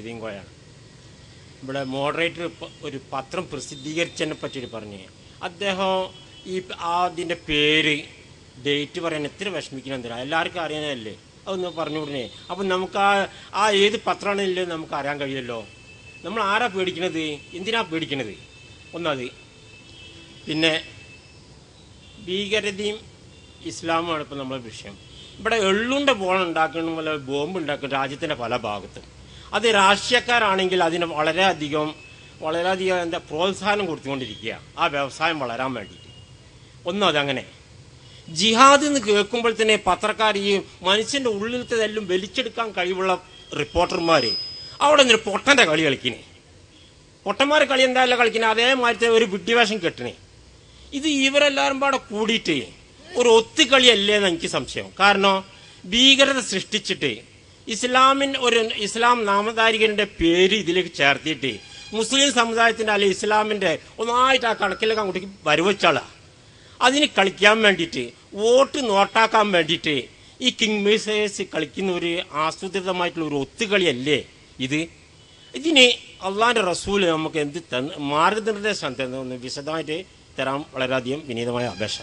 മൊയ്തീൻ കോയാണ് ഇവിടെ മോഡറേറ്റർ പ- ഒരു പത്രം പ്രസിദ്ധീകരിച്ചതിനെ പറ്റിയിട്ട് പറഞ്ഞു അദ്ദേഹം ഈ പ- ആ അതിൻ്റെ പേര് ഡേറ്റ് പറയാൻ എത്ര വിഷമിക്കണം എന്തിനാ എല്ലാവർക്കും അറിയാനല്ലേ അതൊന്ന് പറഞ്ഞു വിടണേ അപ്പം നമുക്ക് ആ ആ ഏത് പത്രമാണെങ്കിലും നമുക്ക് അറിയാൻ കഴിയുമല്ലോ നമ്മൾ ആരാ പേടിക്കണത് എന്തിനാ പേടിക്കണത് ഒന്നത് പിന്നെ ഭീകരതയും ഇസ്ലാമുമാണ് ഇപ്പോൾ നമ്മുടെ വിഷയം ഇവിടെ എള്ളുണ്ട ബോൾ ഉണ്ടാക്കണം പോലെ ബോംബ് ഉണ്ടാക്കും രാജ്യത്തിൻ്റെ പല ഭാഗത്തും അത് രാഷ്ട്രീയക്കാരാണെങ്കിൽ അതിന് വളരെയധികം വളരെയധികം എന്താ പ്രോത്സാഹനം കൊടുത്തുകൊണ്ടിരിക്കുക ആ വ്യവസായം വളരാൻ വേണ്ടിയിട്ട് ഒന്നും അതങ്ങനെ ജിഹാദ് എന്ന് കേൾക്കുമ്പോൾ തന്നെ പത്രക്കാർ ഈ മനുഷ്യൻ്റെ ഉള്ളിലത്തേതെല്ലാം വലിച്ചെടുക്കാൻ കഴിവുള്ള റിപ്പോർട്ടർമാർ അവിടെ നിന്ന് പൊട്ടൻ്റെ കളി കളിക്കണേ പൊട്ടന്മാരെ കളി എന്തായാലും കളിക്കണേ അതേമാതിരത്തെ ഒരു വിഡ്ഢിവേഷം കെട്ടണേ ഇത് ഇവരെല്ലാവരും പാടെ കൂടിയിട്ട് ഒരു ഒത്തുകളിയല്ലേ എന്ന് എനിക്ക് സംശയം കാരണം ഭീകരത സൃഷ്ടിച്ചിട്ട് ഇസ്ലാമിൻ ഒരു ഇസ്ലാം നാമധാരികന്റെ പേര് ഇതിലേക്ക് ചേർത്തിയിട്ട് മുസ്ലിം സമുദായത്തിന്റെ അല്ലെങ്കിൽ ഇസ്ലാമിന്റെ ഒന്നായിട്ട് ആ കണക്കിലേക്ക് അങ്ങോട്ടേക്ക് വരുവച്ചാളാ അതിന് കളിക്കാൻ വേണ്ടിയിട്ട് വോട്ട് നോട്ടാക്കാൻ വേണ്ടിയിട്ട് ഈ കിങ് മേസേഴ്സ് കളിക്കുന്ന ഒരു ആസൂത്രിതമായിട്ടുള്ള ഒരു ഒത്തുകളിയല്ലേ ഇത് ഇതിന് അള്ളാന്റെ റസൂല് നമുക്ക് എന്ത് തന്ന് മാർഗനിർദ്ദേശം തന്നു വിശദമായിട്ട് തരാൻ വളരെയധികം വിനീതമായ അപേക്ഷ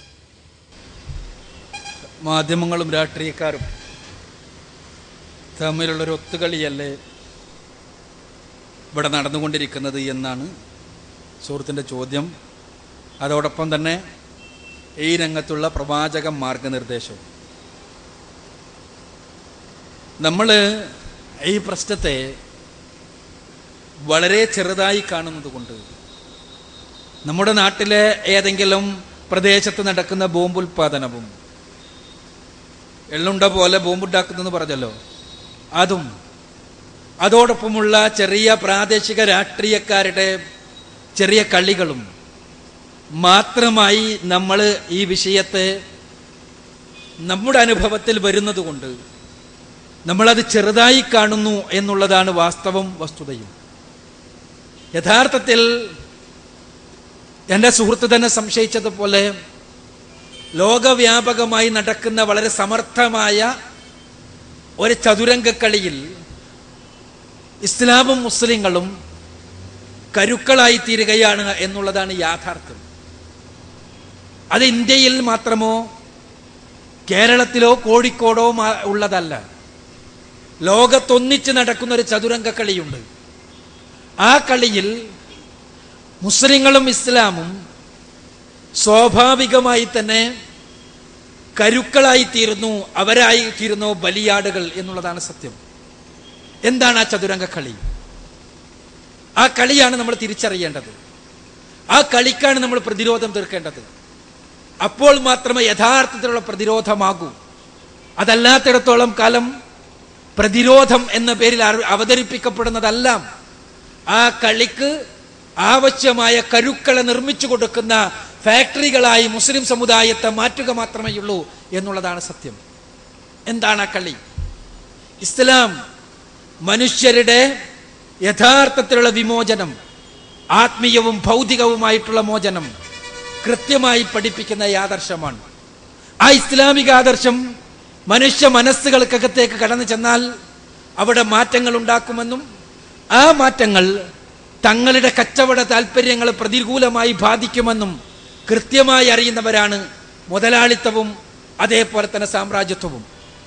മാധ്യമങ്ങളും രാഷ്ട്രീയക്കാരും തമ്മിലുള്ളൊരു ഒത്തുകളിയല്ലേ ഇവിടെ നടന്നുകൊണ്ടിരിക്കുന്നത് എന്നാണ് സുഹൃത്തിൻ്റെ ചോദ്യം അതോടൊപ്പം തന്നെ ഈ രംഗത്തുള്ള പ്രവാചക മാർഗനിർദ്ദേശവും നമ്മൾ ഈ പ്രശ്നത്തെ വളരെ ചെറുതായി കാണുന്നത് കൊണ്ട് നമ്മുടെ നാട്ടിലെ ഏതെങ്കിലും പ്രദേശത്ത് നടക്കുന്ന ബോംബ് ഉൽപാദനവും എള്ളുണ്ട പോലെ ബോംബുണ്ടാക്കുന്നെന്ന് പറഞ്ഞല്ലോ അതും അതോടൊപ്പമുള്ള ചെറിയ പ്രാദേശിക രാഷ്ട്രീയക്കാരുടെ ചെറിയ കളികളും മാത്രമായി നമ്മൾ ഈ വിഷയത്തെ നമ്മുടെ അനുഭവത്തിൽ വരുന്നത് കൊണ്ട് നമ്മളത് ചെറുതായി കാണുന്നു എന്നുള്ളതാണ് വാസ്തവം വസ്തുതയും യഥാർത്ഥത്തിൽ എൻ്റെ സുഹൃത്ത് തന്നെ സംശയിച്ചതുപോലെ ലോകവ്യാപകമായി നടക്കുന്ന വളരെ സമർത്ഥമായ ഒരു ചതുരംഗക്കളിയിൽ ഇസ്ലാമും മുസ്ലിങ്ങളും കരുക്കളായി തീരുകയാണ് എന്നുള്ളതാണ് യാഥാർത്ഥ്യം അത് ഇന്ത്യയിൽ മാത്രമോ കേരളത്തിലോ കോഴിക്കോടോ മാ- ഉള്ളതല്ല ലോകത്തൊന്നിച്ച് നടക്കുന്ന ഒരു ചതുരംഗക്കളിയുണ്ട് ആ കളിയിൽ മുസ്ലിങ്ങളും ഇസ്ലാമും സ്വാഭാവികമായി തന്നെ കരുക്കളായി തീരുന്നു അവരായി തീരുന്നു ബലിയാടുകൾ എന്നുള്ളതാണ് സത്യം എന്താണ് ആ ചതുരംഗ കളി ആ കളിയാണ് നമ്മൾ തിരിച്ചറിയേണ്ടത് ആ കളിക്കാണ് നമ്മൾ പ്രതിരോധം തീർക്കേണ്ടത് അപ്പോൾ മാത്രമേ യഥാർത്ഥത്തിലുള്ള പ്രതിരോധമാകൂ അതല്ലാത്തിടത്തോളം കാലം പ്രതിരോധം എന്ന പേരിൽ അറി- അവതരിപ്പിക്കപ്പെടുന്നതെല്ലാം ആ കളിക്ക് ആവശ്യമായ കരുക്കളെ നിർമ്മിച്ചു കൊടുക്കുന്ന ഫാക്ടറികളായി മുസ്ലിം സമുദായത്തെ മാറ്റുക മാത്രമേ ഉള്ളൂ എന്നുള്ളതാണ് സത്യം എന്താണ് ആ കളി ഇസ്ലാം മനുഷ്യരുടെ യഥാർത്ഥത്തിലുള്ള വിമോചനം ആത്മീയവും ഭൗതികവുമായിട്ടുള്ള മോചനം കൃത്യമായി പഠിപ്പിക്കുന്ന ഈ ആദർശമാണ് ആ ഇസ്ലാമിക ആദർശം മനുഷ്യ മനസ്സുകൾക്കകത്തേക്ക് കടന്നു ചെന്നാൽ അവിടെ മാറ്റങ്ങൾ ഉണ്ടാക്കുമെന്നും ആ മാറ്റങ്ങൾ തങ്ങളുടെ കച്ചവട താല്പര്യങ്ങളെ പ്രതികൂലമായി ബാധിക്കുമെന്നും കൃത്യമായി അറിയുന്നവരാണ് മുതലാളിത്തവും അതേപോലെ തന്നെ സാമ്രാജ്യത്വവും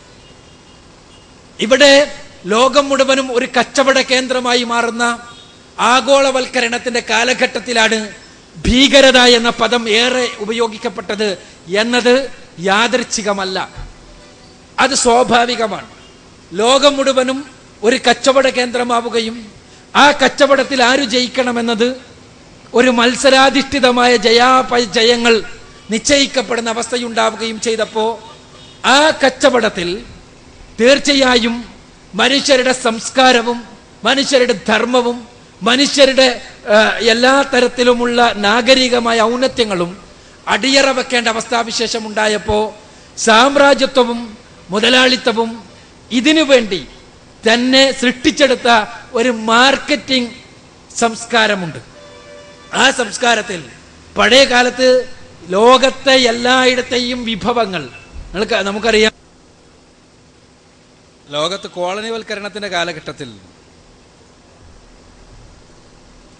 ഇവിടെ ലോകം മുഴുവനും ഒരു കച്ചവട കേന്ദ്രമായി മാറുന്ന ആഗോളവൽക്കരണത്തിന്റെ കാലഘട്ടത്തിലാണ് ഭീകരത എന്ന പദം ഏറെ ഉപയോഗിക്കപ്പെട്ടത് എന്നത് യാദർച്ഛികമല്ല അത് സ്വാഭാവികമാണ് ലോകം മുഴുവനും ഒരു കച്ചവട കേന്ദ്രമാവുകയും ആ കച്ചവടത്തിൽ ആര് ജയിക്കണമെന്നത് ഒരു മത്സരാധിഷ്ഠിതമായ ജയാപജയങ്ങൾ നിശ്ചയിക്കപ്പെടുന്ന അവസ്ഥയുണ്ടാവുകയും ചെയ്തപ്പോൾ ആ കച്ചവടത്തിൽ തീർച്ചയായും മനുഷ്യരുടെ സംസ്കാരവും മനുഷ്യരുടെ ധർമ്മവും മനുഷ്യരുടെ ആ, എല്ലാ തരത്തിലുമുള്ള നാഗരികമായ ഔന്നത്യങ്ങളും അടിയറ വെക്കേണ്ട അവസ്ഥാവിശേഷം ഉണ്ടായപ്പോൾ സാമ്രാജ്യത്വവും മുതലാളിത്തവും ഇതിനു വേണ്ടി തന്നെ സൃഷ്ടിച്ചെടുത്ത ഒരു മാർക്കറ്റിംഗ് സംസ്കാരമുണ്ട് ആ സംസ്കാരത്തിൽ പഴയ കാലത്ത് ലോകത്തെ എല്ലായിടത്തെയും വിഭവങ്ങൾ നിങ്ങൾക്ക് നമുക്കറിയാം ലോകത്ത് കോളനിവൽക്കരണത്തിന്റെ കാലഘട്ടത്തിൽ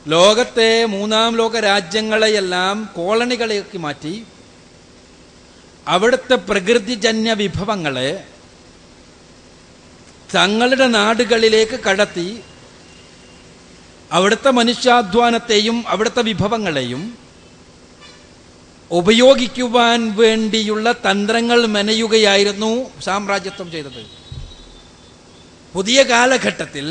ലോകത്തെ മൂന്നാം ലോക രാജ്യങ്ങളെയെല്ലാം കോളനികളേക്ക് മാറ്റി അവിടുത്തെ പ്രകൃതിജന്യ വിഭവങ്ങളെ തങ്ങളുടെ നാടുകളിലേക്ക് കടത്തി അവിടുത്തെ മനുഷ്യാധ്വാനത്തെയും അവിടുത്തെ വിഭവങ്ങളെയും ഉപയോഗിക്കുവാൻ വേണ്ടിയുള്ള തന്ത്രങ്ങൾ മെനയുകയായിരുന്നു സാമ്രാജ്യത്വം ചെയ്തത് പുതിയ കാലഘട്ടത്തിൽ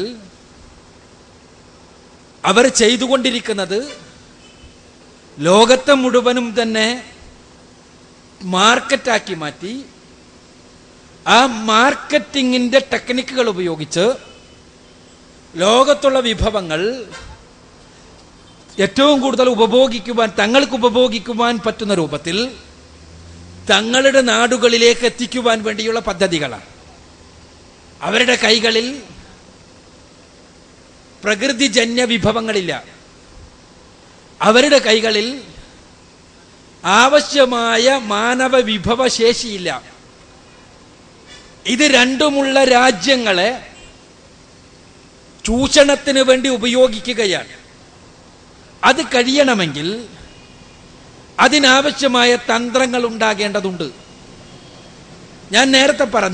അവർ ചെയ്തുകൊണ്ടിരിക്കുന്നത് ലോകത്തെ മുഴുവനും തന്നെ മാർക്കറ്റാക്കി മാറ്റി ആ മാർക്കറ്റിങ്ങിന്റെ ടെക്നിക്കുകൾ ഉപയോഗിച്ച് ലോകത്തുള്ള വിഭവങ്ങൾ ഏറ്റവും കൂടുതൽ ഉപഭോഗിക്കുവാൻ തങ്ങൾക്ക് ഉപഭോഗിക്കുവാൻ പറ്റുന്ന രൂപത്തിൽ തങ്ങളുടെ നാടുകളിലേക്ക് എത്തിക്കുവാൻ വേണ്ടിയുള്ള പദ്ധതികളാണ് അവരുടെ കൈകളിൽ പ്രകൃതിജന്യ വിഭവങ്ങളില്ല അവരുടെ കൈകളിൽ ആവശ്യമായ മാനവ വിഭവശേഷിയില്ല ഇത് രണ്ടുമുള്ള രാജ്യങ്ങളെ ചൂഷണത്തിന് വേണ്ടി ഉപയോഗിക്കുകയാണ് അത് കഴിയണമെങ്കിൽ അതിനാവശ്യമായ തന്ത്രങ്ങൾ ഉണ്ടാകേണ്ടതുണ്ട് ഞാൻ നേരത്തെ പറഞ്ഞ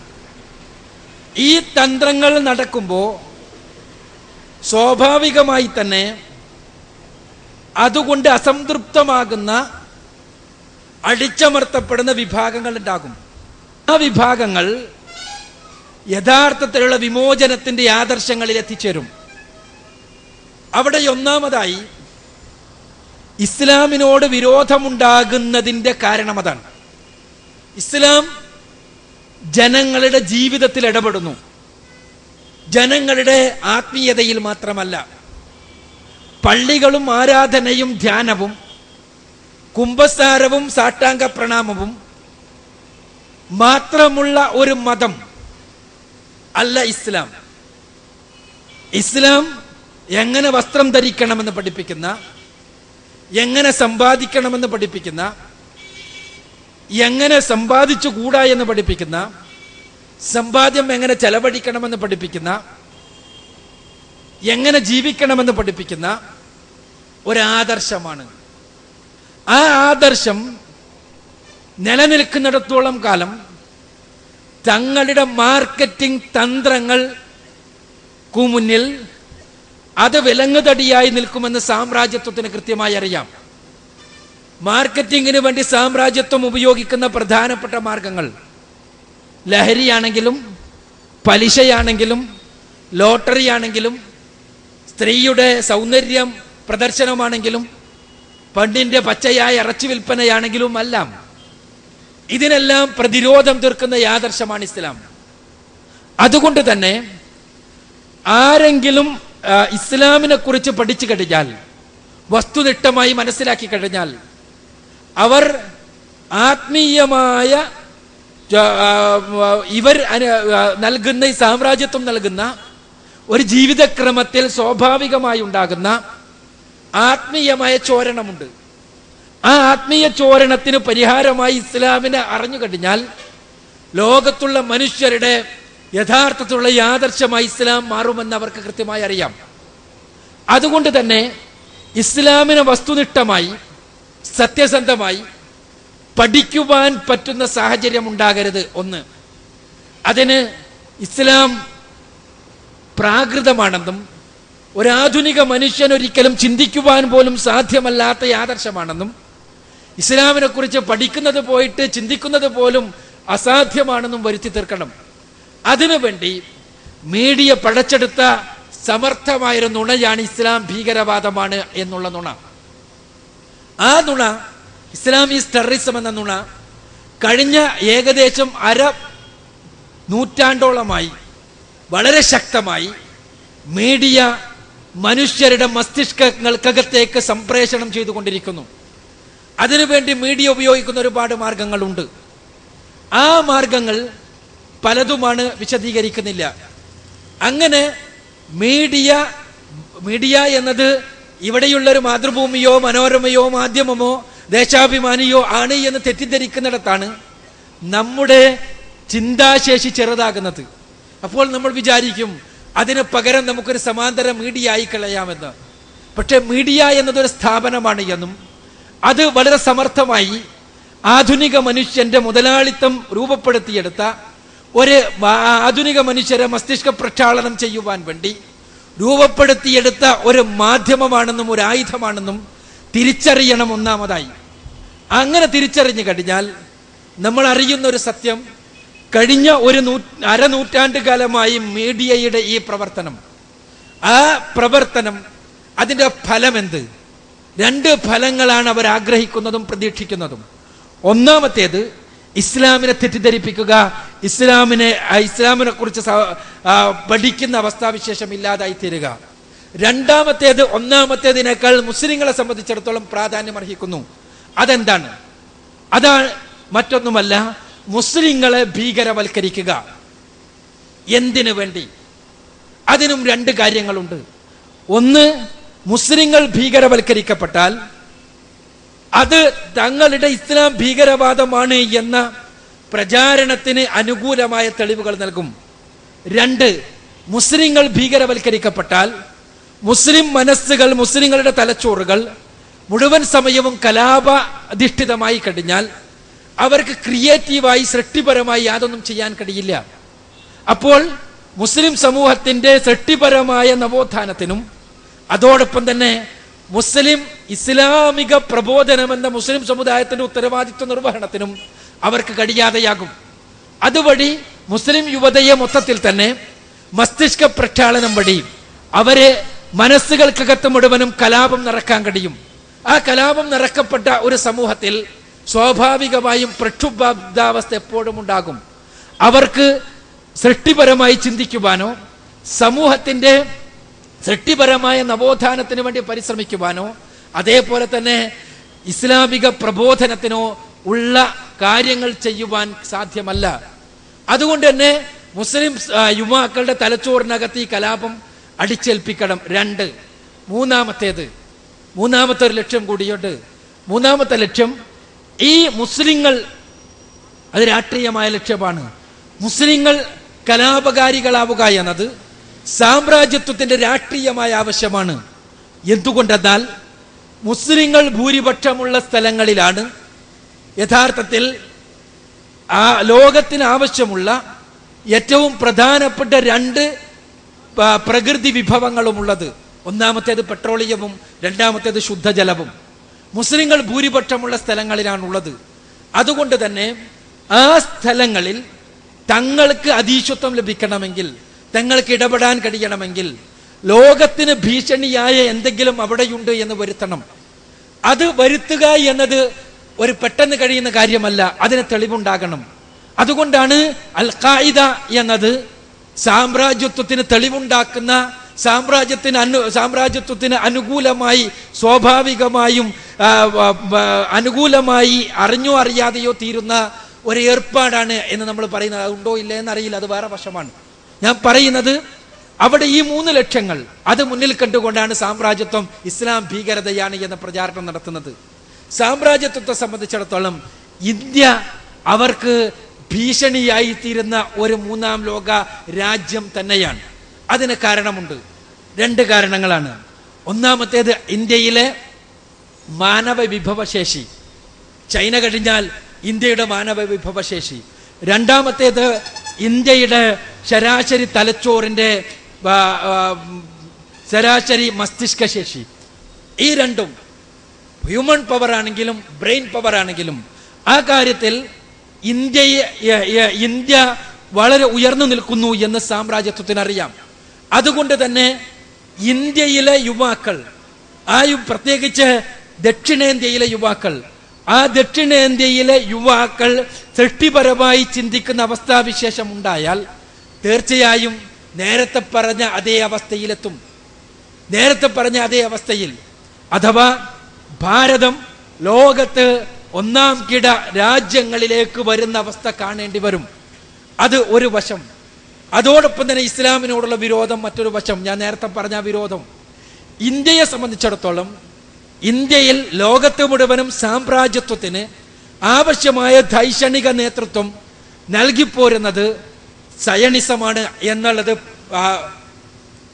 ഈ തന്ത്രങ്ങൾ നടക്കുമ്പോൾ സ്വാഭാവികമായി തന്നെ അതുകൊണ്ട് അസംതൃപ്തമാകുന്ന അടിച്ചമർത്തപ്പെടുന്ന വിഭാഗങ്ങൾ ഉണ്ടാകും ആ വിഭാഗങ്ങൾ യഥാർത്ഥത്തിലുള്ള വിമോചനത്തിന്റെ ആദർശങ്ങളിൽ എത്തിച്ചേരും അവിടെ ഒന്നാമതായി ഇസ്ലാമിനോട് വിരോധമുണ്ടാകുന്നതിന്റെ കാരണം അതാണ് ഇസ്ലാം ജനങ്ങളുടെ ജീവിതത്തിൽ ഇടപെടുന്നു ജനങ്ങളുടെ ആത്മീയതയിൽ മാത്രമല്ല പള്ളികളും ആരാധനയും ധ്യാനവും കുംഭസാരവും സാഷ്ടാംഗ പ്രണാമവും മാത്രമുള്ള ഒരു മതം അല്ല ഇസ്ലാം ഇസ്ലാം എങ്ങനെ വസ്ത്രം ധരിക്കണമെന്ന് പഠിപ്പിക്കുന്ന എങ്ങനെ സമ്പാദിക്കണമെന്ന് പഠിപ്പിക്കുന്ന എങ്ങനെ സമ്പാദിച്ചു കൂടാ എന്ന് പഠിപ്പിക്കുന്ന സമ്പാദ്യം എങ്ങനെ ചെലവഴിക്കണമെന്ന് പഠിപ്പിക്കുന്ന എങ്ങനെ ജീവിക്കണമെന്ന് പഠിപ്പിക്കുന്ന ഒരാദർശമാണ് ആ ആദർശം നിലനിൽക്കുന്നിടത്തോളം കാലം തങ്ങളുടെ മാർക്കറ്റിംഗ് തന്ത്രങ്ങൾക്കു മുന്നിൽ അത് വിലങ്ങുതടിയായി നിൽക്കുമെന്ന് സാമ്രാജ്യത്വത്തിന് കൃത്യമായി അറിയാം മാർക്കറ്റിംഗിന് വേണ്ടി സാമ്രാജ്യത്വം ഉപയോഗിക്കുന്ന പ്രധാനപ്പെട്ട മാർഗങ്ങൾ ലഹരിയാണെങ്കിലും പലിശയാണെങ്കിലും ലോട്ടറി ആണെങ്കിലും സ്ത്രീയുടെ സൗന്ദര്യം പ്രദർശനമാണെങ്കിലും പണ്ടിന്റെ പച്ചയായ ഇറച്ചി വിൽപ്പനയാണെങ്കിലും എല്ലാം ഇതിനെല്ലാം പ്രതിരോധം തീർക്കുന്ന യാദർശമാണ് ഇസ്ലാം അതുകൊണ്ട് തന്നെ ആരെങ്കിലും ആ, ഇസ്ലാമിനെ കുറിച്ച് പഠിച്ചു കഴിഞ്ഞാൽ വസ്തുനിഷ്ഠമായി മനസ്സിലാക്കി കഴിഞ്ഞാൽ അവർ ആത്മീയമായ ആ, ആ, ഇവർ അനു- ആ, നൽകുന്ന ഈ സാമ്രാജ്യത്വം നൽകുന്ന ഒരു ജീവിതക്രമത്തിൽ സ്വാഭാവികമായി ഉണ്ടാകുന്ന ആത്മീയമായ ചോരണമുണ്ട് ആ ആത്മീയ ചോരണത്തിന് പരിഹാരമായി ഇസ്ലാമിനെ അറിഞ്ഞു കഴിഞ്ഞാൽ ലോകത്തുള്ള മനുഷ്യരുടെ യഥാർത്ഥത്തിലുള്ള ഈ ആദർശമായി ഇസ്ലാം മാറുമെന്ന് അവർക്ക് കൃത്യമായി അറിയാം അതുകൊണ്ട് തന്നെ ഇസ്ലാമിനെ വസ്തുനിഷ്ഠമായി സത്യസന്ധമായി പഠിക്കുവാൻ പറ്റുന്ന സാഹചര്യം ഉണ്ടാകരുത് ഒന്ന് അതിന് ഇസ്ലാം പ്രാകൃതമാണെന്നും ഒരാധുനിക മനുഷ്യൻ ഒരിക്കലും ചിന്തിക്കുവാൻ പോലും സാധ്യമല്ലാത്ത ആദർശമാണെന്നും ഇസ്ലാമിനെ കുറിച്ച് പഠിക്കുന്നത് പോയിട്ട് ചിന്തിക്കുന്നത് പോലും അസാധ്യമാണെന്നും വരുത്തി തീർക്കണം അതിനുവേണ്ടി മീഡിയ പഴച്ചെടുത്ത സമർത്ഥമായൊരു നുണയാണ് ഇസ്ലാം ഭീകരവാദമാണ് എന്നുള്ള നുണ ആ നുണ ഇസ്ലാമീസ് ടെററിസം എന്ന നുണ കഴിഞ്ഞ ഏകദേശം അര നൂറ്റാണ്ടോളമായി വളരെ ശക്തമായി മീഡിയ മനുഷ്യരുടെ മസ്തിഷ്കങ്ങൾക്കകത്തേക്ക് സംപ്രേഷണം ചെയ്തുകൊണ്ടിരിക്കുന്നു അതിനുവേണ്ടി മീഡിയ ഉപയോഗിക്കുന്ന ഒരുപാട് മാർഗങ്ങളുണ്ട് ആ മാർഗങ്ങൾ പലതുമാണ് വിശദീകരിക്കുന്നില്ല അങ്ങനെ മീഡിയ മീഡിയ എന്നത് ഇവിടെയുള്ള ഒരു മാതൃഭൂമിയോ മനോരമയോ മാധ്യമമോ ദേശാഭിമാനിയോ ആണ് എന്ന് തെറ്റിദ്ധരിക്കുന്നിടത്താണ് നമ്മുടെ ചിന്താശേഷി ചെറുതാകുന്നത് അപ്പോൾ നമ്മൾ വിചാരിക്കും അതിന് പകരം നമുക്കൊരു സമാന്തര മീഡിയ ആയി കളയാമെന്ന് പക്ഷെ മീഡിയ എന്നതൊരു സ്ഥാപനമാണ് എന്നും അത് വളരെ സമർത്ഥമായി ആധുനിക മനുഷ്യന്റെ മുതലാളിത്തം രൂപപ്പെടുത്തിയെടുത്ത ഒരു മാ- ആധുനിക മനുഷ്യരെ മസ്തിഷ്ക പ്രക്ഷാളനം ചെയ്യുവാൻ വേണ്ടി രൂപപ്പെടുത്തിയെടുത്ത ഒരു മാധ്യമമാണെന്നും ഒരു ആയുധമാണെന്നും തിരിച്ചറിയണം ഒന്നാമതായി അങ്ങനെ തിരിച്ചറിഞ്ഞു കഴിഞ്ഞാൽ നമ്മൾ അറിയുന്ന ഒരു സത്യം കഴിഞ്ഞ ഒരു നൂ അരനൂറ്റാണ്ട് കാലമായി മീഡിയയുടെ ഈ പ്രവർത്തനം ആ പ്രവർത്തനം അതിന്റെ ഫലം എന്ത് രണ്ട് ഫലങ്ങളാണ് അവർ ആഗ്രഹിക്കുന്നതും പ്രതീക്ഷിക്കുന്നതും ഒന്നാമത്തേത് ഇസ്ലാമിനെ തെറ്റിദ്ധരിപ്പിക്കുക ഇസ്ലാമിനെ ആ ഇസ്ലാമിനെ കുറിച്ച് സ- ആ, പഠിക്കുന്ന അവസ്ഥാവിശേഷം ഇല്ലാതായി തീരുക രണ്ടാമത്തേത് ഒന്നാമത്തേതിനേക്കാൾ മുസ്ലിങ്ങളെ സംബന്ധിച്ചിടത്തോളം പ്രാധാന്യം അർഹിക്കുന്നു അതെന്താണ് അതാണ് മറ്റൊന്നുമല്ല മുസ്ലിങ്ങളെ ഭീകരവൽക്കരിക്കുക എന്തിനു വേണ്ടി അതിനും രണ്ട് കാര്യങ്ങളുണ്ട് ഒന്ന് മുസ്ലിങ്ങൾ ഭീകരവൽക്കരിക്കപ്പെട്ടാൽ അത് തങ്ങളുടെ ഇസ്ലാം ഭീകരവാദമാണ് എന്ന പ്രചാരണത്തിന് അനുകൂലമായ തെളിവുകൾ നൽകും രണ്ട് മുസ്ലിങ്ങൾ ഭീകരവൽക്കരിക്കപ്പെട്ടാൽ മുസ്ലിം മനസ്സുകൾ മുസ്ലിങ്ങളുടെ തലച്ചോറുകൾ മുഴുവൻ സമയവും കലാപ അധിഷ്ഠിതമായി കഴിഞ്ഞാൽ അവർക്ക് ക്രിയേറ്റീവായി സൃഷ്ടിപരമായി യാതൊന്നും ചെയ്യാൻ കഴിയില്ല അപ്പോൾ മുസ്ലിം സമൂഹത്തിന്റെ സൃഷ്ടിപരമായ നവോത്ഥാനത്തിനും അതോടൊപ്പം തന്നെ മുസ്ലിം ഇസ്ലാമിക പ്രബോധനം എന്ന മുസ്ലിം സമുദായത്തിന്റെ ഉത്തരവാദിത്വ നിർവഹണത്തിനും അവർക്ക് കഴിയാതെയാകും അതുവഴി മുസ്ലിം യുവതയെ മൊത്തത്തിൽ തന്നെ മസ്തിഷ്ക പ്രക്ഷാളനം വഴി അവരെ മനസ്സുകൾക്കകത്ത് മുഴുവനും കലാപം നിറക്കാൻ കഴിയും ആ കലാപം നിറക്കപ്പെട്ട ഒരു സമൂഹത്തിൽ സ്വാഭാവികമായും പ്രക്ഷുബ്ധാവസ്ഥ എപ്പോഴും ഉണ്ടാകും അവർക്ക് സൃഷ്ടിപരമായി ചിന്തിക്കുവാനോ സമൂഹത്തിന്റെ സൃഷ്ടിപരമായ നവോത്ഥാനത്തിന് വേണ്ടി പരിശ്രമിക്കുവാനോ അതേപോലെ തന്നെ ഇസ്ലാമിക പ്രബോധനത്തിനോ ഉള്ള കാര്യങ്ങൾ ചെയ്യുവാൻ സാധ്യമല്ല അതുകൊണ്ട് തന്നെ മുസ്ലിം ആ, യുവാക്കളുടെ തലച്ചോറിനകത്ത് ഈ കലാപം അടിച്ചേൽപ്പിക്കണം രണ്ട് മൂന്നാമത്തേത് മൂന്നാമത്തെ ഒരു ലക്ഷ്യം കൂടിയുണ്ട് മൂന്നാമത്തെ ലക്ഷ്യം ഈ മുസ്ലിങ്ങൾ അത് രാഷ്ട്രീയമായ ലക്ഷ്യമാണ് മുസ്ലിങ്ങൾ കലാപകാരികളാവുക എന്നത് സാമ്രാജ്യത്വത്തിന്റെ രാഷ്ട്രീയമായ ആവശ്യമാണ് എന്തുകൊണ്ടെന്നാൽ മുസ്ലിങ്ങൾ ഭൂരിപക്ഷമുള്ള സ്ഥലങ്ങളിലാണ് യഥാർത്ഥത്തിൽ ആ ലോകത്തിന് ആവശ്യമുള്ള ഏറ്റവും പ്രധാനപ്പെട്ട രണ്ട് പ- പ്രകൃതി വിഭവങ്ങളുമുള്ളത് ഒന്നാമത്തേത് പെട്രോളിയവും രണ്ടാമത്തേത് ശുദ്ധജലവും മുസ്ലിങ്ങൾ ഭൂരിപക്ഷമുള്ള സ്ഥലങ്ങളിലാണുള്ളത് അതുകൊണ്ട് തന്നെ ആ സ്ഥലങ്ങളിൽ തങ്ങൾക്ക് അതീശത്വം ലഭിക്കണമെങ്കിൽ തങ്ങൾക്ക് ഇടപെടാൻ കഴിയണമെങ്കിൽ ലോകത്തിന് ഭീഷണിയായ എന്തെങ്കിലും അവിടെയുണ്ട് എന്ന് വരുത്തണം അത് വരുത്തുക എന്നത് ഒരു പെട്ടെന്ന് കഴിയുന്ന കാര്യമല്ല അതിന് തെളിവുണ്ടാകണം അതുകൊണ്ടാണ് അൽ ഖായിദ എന്നത് സാമ്രാജ്യത്വത്തിന് തെളിവുണ്ടാക്കുന്ന സാമ്രാജ്യത്തിന് അനു സാമ്രാജ്യത്വത്തിന് അനുകൂലമായി സ്വാഭാവികമായും ആ, വ, വ, അനുകൂലമായി അറിഞ്ഞോ അറിയാതെയോ തീരുന്ന ഒരു ഏർപ്പാടാണ് എന്ന് നമ്മൾ പറയുന്നത് അത് ഉണ്ടോ ഇല്ലേ എന്നറിയില്ല അത് വേറെ വശമാണ് ഞാൻ പറയുന്നത് അവിടെ ഈ മൂന്ന് ലക്ഷ്യങ്ങൾ അത് മുന്നിൽ കണ്ടുകൊണ്ടാണ് സാമ്രാജ്യത്വം ഇസ്ലാം ഭീകരതയാണ് എന്ന പ്രചാരണം നടത്തുന്നത് സാമ്രാജ്യത്വത്തെ സംബന്ധിച്ചിടത്തോളം ഇന്ത്യ അവർക്ക് ഭീഷണിയായി തീരുന്ന ഒരു മൂന്നാം ലോക രാജ്യം തന്നെയാണ് അതിന് കാരണമുണ്ട് രണ്ട് കാരണങ്ങളാണ് ഒന്നാമത്തേത് ഇന്ത്യയിലെ മാനവ വിഭവശേഷി ചൈന കഴിഞ്ഞാൽ ഇന്ത്യയുടെ മാനവ വിഭവശേഷി രണ്ടാമത്തേത് ഇന്ത്യയുടെ ശരാശരി തലച്ചോറിന്റെ ആ, ആ, ശരാശരി മസ്തിഷ്ക ശേഷി ഈ രണ്ടും ഹ്യൂമൻ പവർ ആണെങ്കിലും ബ്രെയിൻ പവർ ആണെങ്കിലും ആ കാര്യത്തിൽ ഇന്ത്യയെ യ- യ- ഇന്ത്യ വളരെ ഉയർന്നു നിൽക്കുന്നു എന്ന് സാമ്രാജ്യത്വത്തിന് അറിയാം അതുകൊണ്ട് തന്നെ ഇന്ത്യയിലെ യുവാക്കൾ ആ യു- പ്രത്യേകിച്ച് ദക്ഷിണേന്ത്യയിലെ യുവാക്കൾ ആ ദക്ഷിണേന്ത്യയിലെ യുവാക്കൾ സൃഷ്ടിപരമായി ചിന്തിക്കുന്ന അവസ്ഥാവിശേഷം ഉണ്ടായാൽ തീർച്ചയായും നേരത്തെ പറഞ്ഞ അതേ അവസ്ഥയിലെത്തും നേരത്തെ പറഞ്ഞ അതേ അവസ്ഥയിൽ അഥവാ ഭാരതം ലോകത്ത് ഒന്നാം കിട രാജ്യങ്ങളിലേക്ക് വരുന്ന അവസ്ഥ കാണേണ്ടി വരും അത് ഒരു വശം അതോടൊപ്പം തന്നെ ഇസ്ലാമിനോടുള്ള വിരോധം മറ്റൊരു വശം ഞാൻ നേരത്തെ പറഞ്ഞ ആ വിരോധം ഇന്ത്യയെ സംബന്ധിച്ചിടത്തോളം ഇന്ത്യയിൽ ലോകത്ത് മുഴുവനും സാമ്രാജ്യത്വത്തിന് ആവശ്യമായ ധൈഷണിക നേതൃത്വം നൽകിപ്പോരുന്നത് സയണിസമാണ് എന്നുള്ളത് ആ,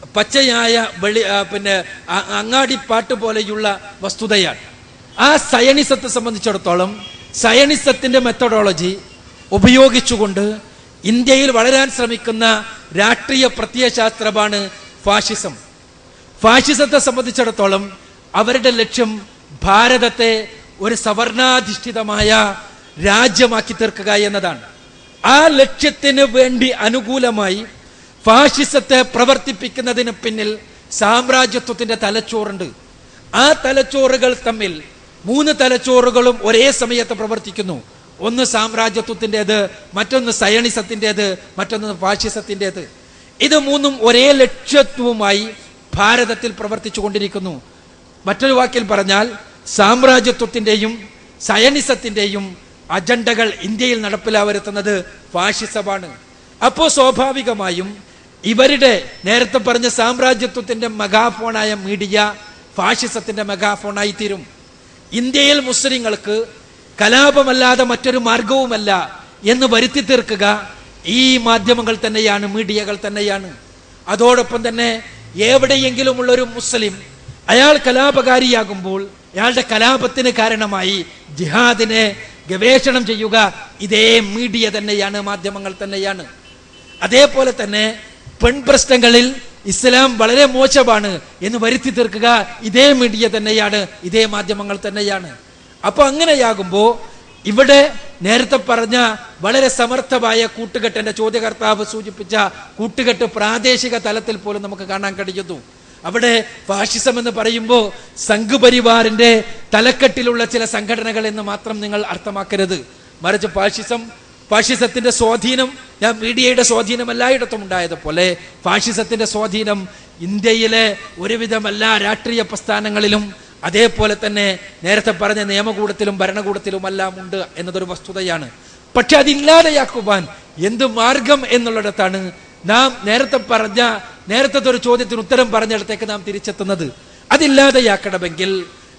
പച്ചയായ വെളി ആ, പിന്നെ അ- അങ്ങാടിപ്പാട്ട് പോലെയുള്ള വസ്തുതയാണ് ആ സയണിസത്തെ സംബന്ധിച്ചിടത്തോളം സയണിസത്തിന്റെ മെത്തഡോളജി ഉപയോഗിച്ചുകൊണ്ട് ഇന്ത്യയിൽ വളരാൻ ശ്രമിക്കുന്ന രാഷ്ട്രീയ പ്രത്യയശാസ്ത്രമാണ് ഫാഷിസം ഫാഷിസത്തെ സംബന്ധിച്ചിടത്തോളം അവരുടെ ലക്ഷ്യം ഭാരതത്തെ ഒരു സവർണാധിഷ്ഠിതമായ രാജ്യമാക്കി തീർക്കുക എന്നതാണ് ആ ലക്ഷ്യത്തിന് വേണ്ടി അനുകൂലമായി ഫാഷിസത്തെ പ്രവർത്തിപ്പിക്കുന്നതിന് പിന്നിൽ സാമ്രാജ്യത്വത്തിന്റെ തലച്ചോറുണ്ട് ആ തലച്ചോറുകൾ തമ്മിൽ മൂന്ന് തലച്ചോറുകളും ഒരേ സമയത്ത് പ്രവർത്തിക്കുന്നു ഒന്ന് സാമ്രാജ്യത്വത്തിൻ്റെത് മറ്റൊന്ന് സയണിസത്തിൻ്റെത് മറ്റൊന്ന് ഫാഷിസത്തിൻ്റെത് ഇത് മൂന്നും ഒരേ ലക്ഷ്യത്വവുമായി ഭാരതത്തിൽ പ്രവർത്തിച്ചു കൊണ്ടിരിക്കുന്നു മറ്റൊരു വാക്കിൽ പറഞ്ഞാൽ സാമ്രാജ്യത്വത്തിന്റെയും സയനിസത്തിന്റെയും അജണ്ടകൾ ഇന്ത്യയിൽ നടപ്പിലാവരുത്തുന്നത് ഫാഷിസമാണ് അപ്പോ സ്വാഭാവികമായും ഇവരുടെ നേരത്തെ പറഞ്ഞ സാമ്രാജ്യത്വത്തിന്റെ മെഗാഫോണായ മീഡിയ ഫാഷിസത്തിന്റെ മെഗാഫോണായി തീരും ഇന്ത്യയിൽ മുസ്ലിങ്ങൾക്ക് കലാപമല്ലാതെ മറ്റൊരു മാർഗവുമല്ല എന്ന് വരുത്തി തീർക്കുക ഈ മാധ്യമങ്ങൾ തന്നെയാണ് മീഡിയകൾ തന്നെയാണ് അതോടൊപ്പം തന്നെ എവിടെയെങ്കിലുമുള്ള ഒരു മുസ്ലിം അയാൾ കലാപകാരിയാകുമ്പോൾ അയാളുടെ കലാപത്തിന് കാരണമായി ജിഹാദിനെ ഗവേഷണം ചെയ്യുക ഇതേ മീഡിയ തന്നെയാണ് മാധ്യമങ്ങൾ തന്നെയാണ് അതേപോലെ തന്നെ പെൺപ്രശ്നങ്ങളിൽ ഇസ്ലാം വളരെ മോശമാണ് എന്ന് വരുത്തി തീർക്കുക ഇതേ മീഡിയ തന്നെയാണ് ഇതേ മാധ്യമങ്ങൾ തന്നെയാണ് അപ്പൊ അങ്ങനെയാകുമ്പോ ഇവിടെ നേരത്തെ പറഞ്ഞ വളരെ സമർത്ഥമായ കൂട്ടുകെട്ട് എന്റെ ചോദ്യകർത്താവ് സൂചിപ്പിച്ച കൂട്ടുകെട്ട് പ്രാദേശിക തലത്തിൽ പോലും നമുക്ക് കാണാൻ കഴിയുന്നു അവിടെ ഫാഷിസം എന്ന് പറയുമ്പോൾ സംഘപരിവാറിന്റെ തലക്കെട്ടിലുള്ള ചില സംഘടനകൾ എന്ന് മാത്രം നിങ്ങൾ അർത്ഥമാക്കരുത് മറിച്ച് ഫാഷിസം ഫാഷിസത്തിന്റെ സ്വാധീനം ഞാൻ മീഡിയയുടെ സ്വാധീനം എല്ലായിടത്തും ഉണ്ടായതുപോലെ ഫാഷിസത്തിന്റെ സ്വാധീനം ഇന്ത്യയിലെ ഒരുവിധം എല്ലാ രാഷ്ട്രീയ പ്രസ്ഥാനങ്ങളിലും അതേപോലെ തന്നെ നേരത്തെ പറഞ്ഞ നിയമകൂടത്തിലും ഭരണകൂടത്തിലുമെല്ലാം ഉണ്ട് എന്നതൊരു വസ്തുതയാണ് പക്ഷെ അതില്ലാതെയാക്കുവാൻ എന്ത് മാർഗം എന്നുള്ളിടത്താണ് നാം നേരത്തെ പറഞ്ഞ നേരത്തെ ഒരു ചോദ്യത്തിന് ഉത്തരം പറഞ്ഞിടത്തേക്ക് നാം തിരിച്ചെത്തുന്നത് അതില്ലാതെയാക്കണമെങ്കിൽ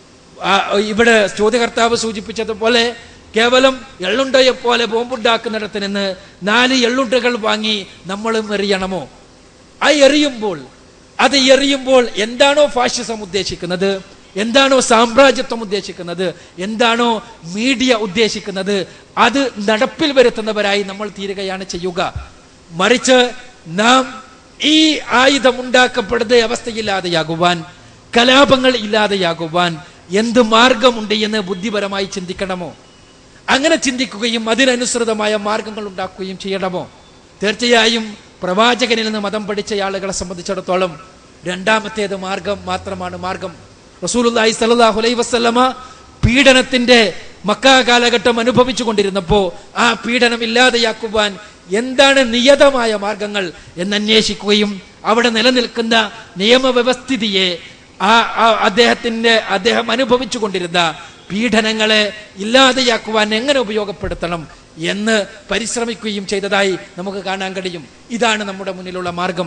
ആ, ഇവിടെ ചോദ്യകർത്താവ് സൂചിപ്പിച്ചതുപോലെ കേവലം എള്ളുണ്ടയെ പോലെ ബോംബുണ്ടാക്കുന്നിടത്ത് നിന്ന് നാല് എള്ളുണ്ടകൾ വാങ്ങി നമ്മളും എറിയണമോ ആ എറിയുമ്പോൾ അത് എറിയുമ്പോൾ എന്താണോ ഫാഷിസം ഉദ്ദേശിക്കുന്നത് എന്താണോ സാമ്രാജ്യത്വം ഉദ്ദേശിക്കുന്നത് എന്താണോ മീഡിയ ഉദ്ദേശിക്കുന്നത് അത് നടപ്പിൽ വരുത്തുന്നവരായി നമ്മൾ തീരുകയാണ് ചെയ്യുക മറിച്ച് നാം ഈ ആയുധം ഉണ്ടാക്കപ്പെടുന്ന അവസ്ഥയില്ലാതെയാകുവാൻ കലാപങ്ങൾ ഇല്ലാതെയാകുവാൻ എന്ത് മാർഗമുണ്ട് എന്ന് ബുദ്ധിപരമായി ചിന്തിക്കണമോ അങ്ങനെ ചിന്തിക്കുകയും അതിനനുസൃതമായ മാർഗങ്ങൾ ഉണ്ടാക്കുകയും ചെയ്യണമോ തീർച്ചയായും പ്രവാചകനിൽ നിന്ന് മതം പഠിച്ച ആളുകളെ സംബന്ധിച്ചിടത്തോളം രണ്ടാമത്തേത് മാർഗം മാത്രമാണ് മാർഗം റസൂലുള്ളാഹി സ്വല്ലല്ലാഹു അലൈഹി വസല്ലമ പീഡനത്തിന്റെ മക്ക കാലഘട്ടം അനുഭവിച്ചു കൊണ്ടിരുന്നപ്പോ ആ പീഡനം ഇല്ലാതെയാക്കുവാൻ എന്താണ് നിയതമായ മാർഗങ്ങൾ എന്നന്വേഷിക്കുകയും അവിടെ നിലനിൽക്കുന്ന നിയമവ്യവസ്ഥിതിയെ ആ ആ അദ്ദേഹത്തിന്റെ അദ്ദേഹം അനുഭവിച്ചു കൊണ്ടിരുന്ന പീഡനങ്ങളെ ഇല്ലാതെയാക്കുവാൻ എങ്ങനെ ഉപയോഗപ്പെടുത്തണം എന്ന് പരിശ്രമിക്കുകയും ചെയ്തതായി നമുക്ക് കാണാൻ കഴിയും ഇതാണ് നമ്മുടെ മുന്നിലുള്ള മാർഗം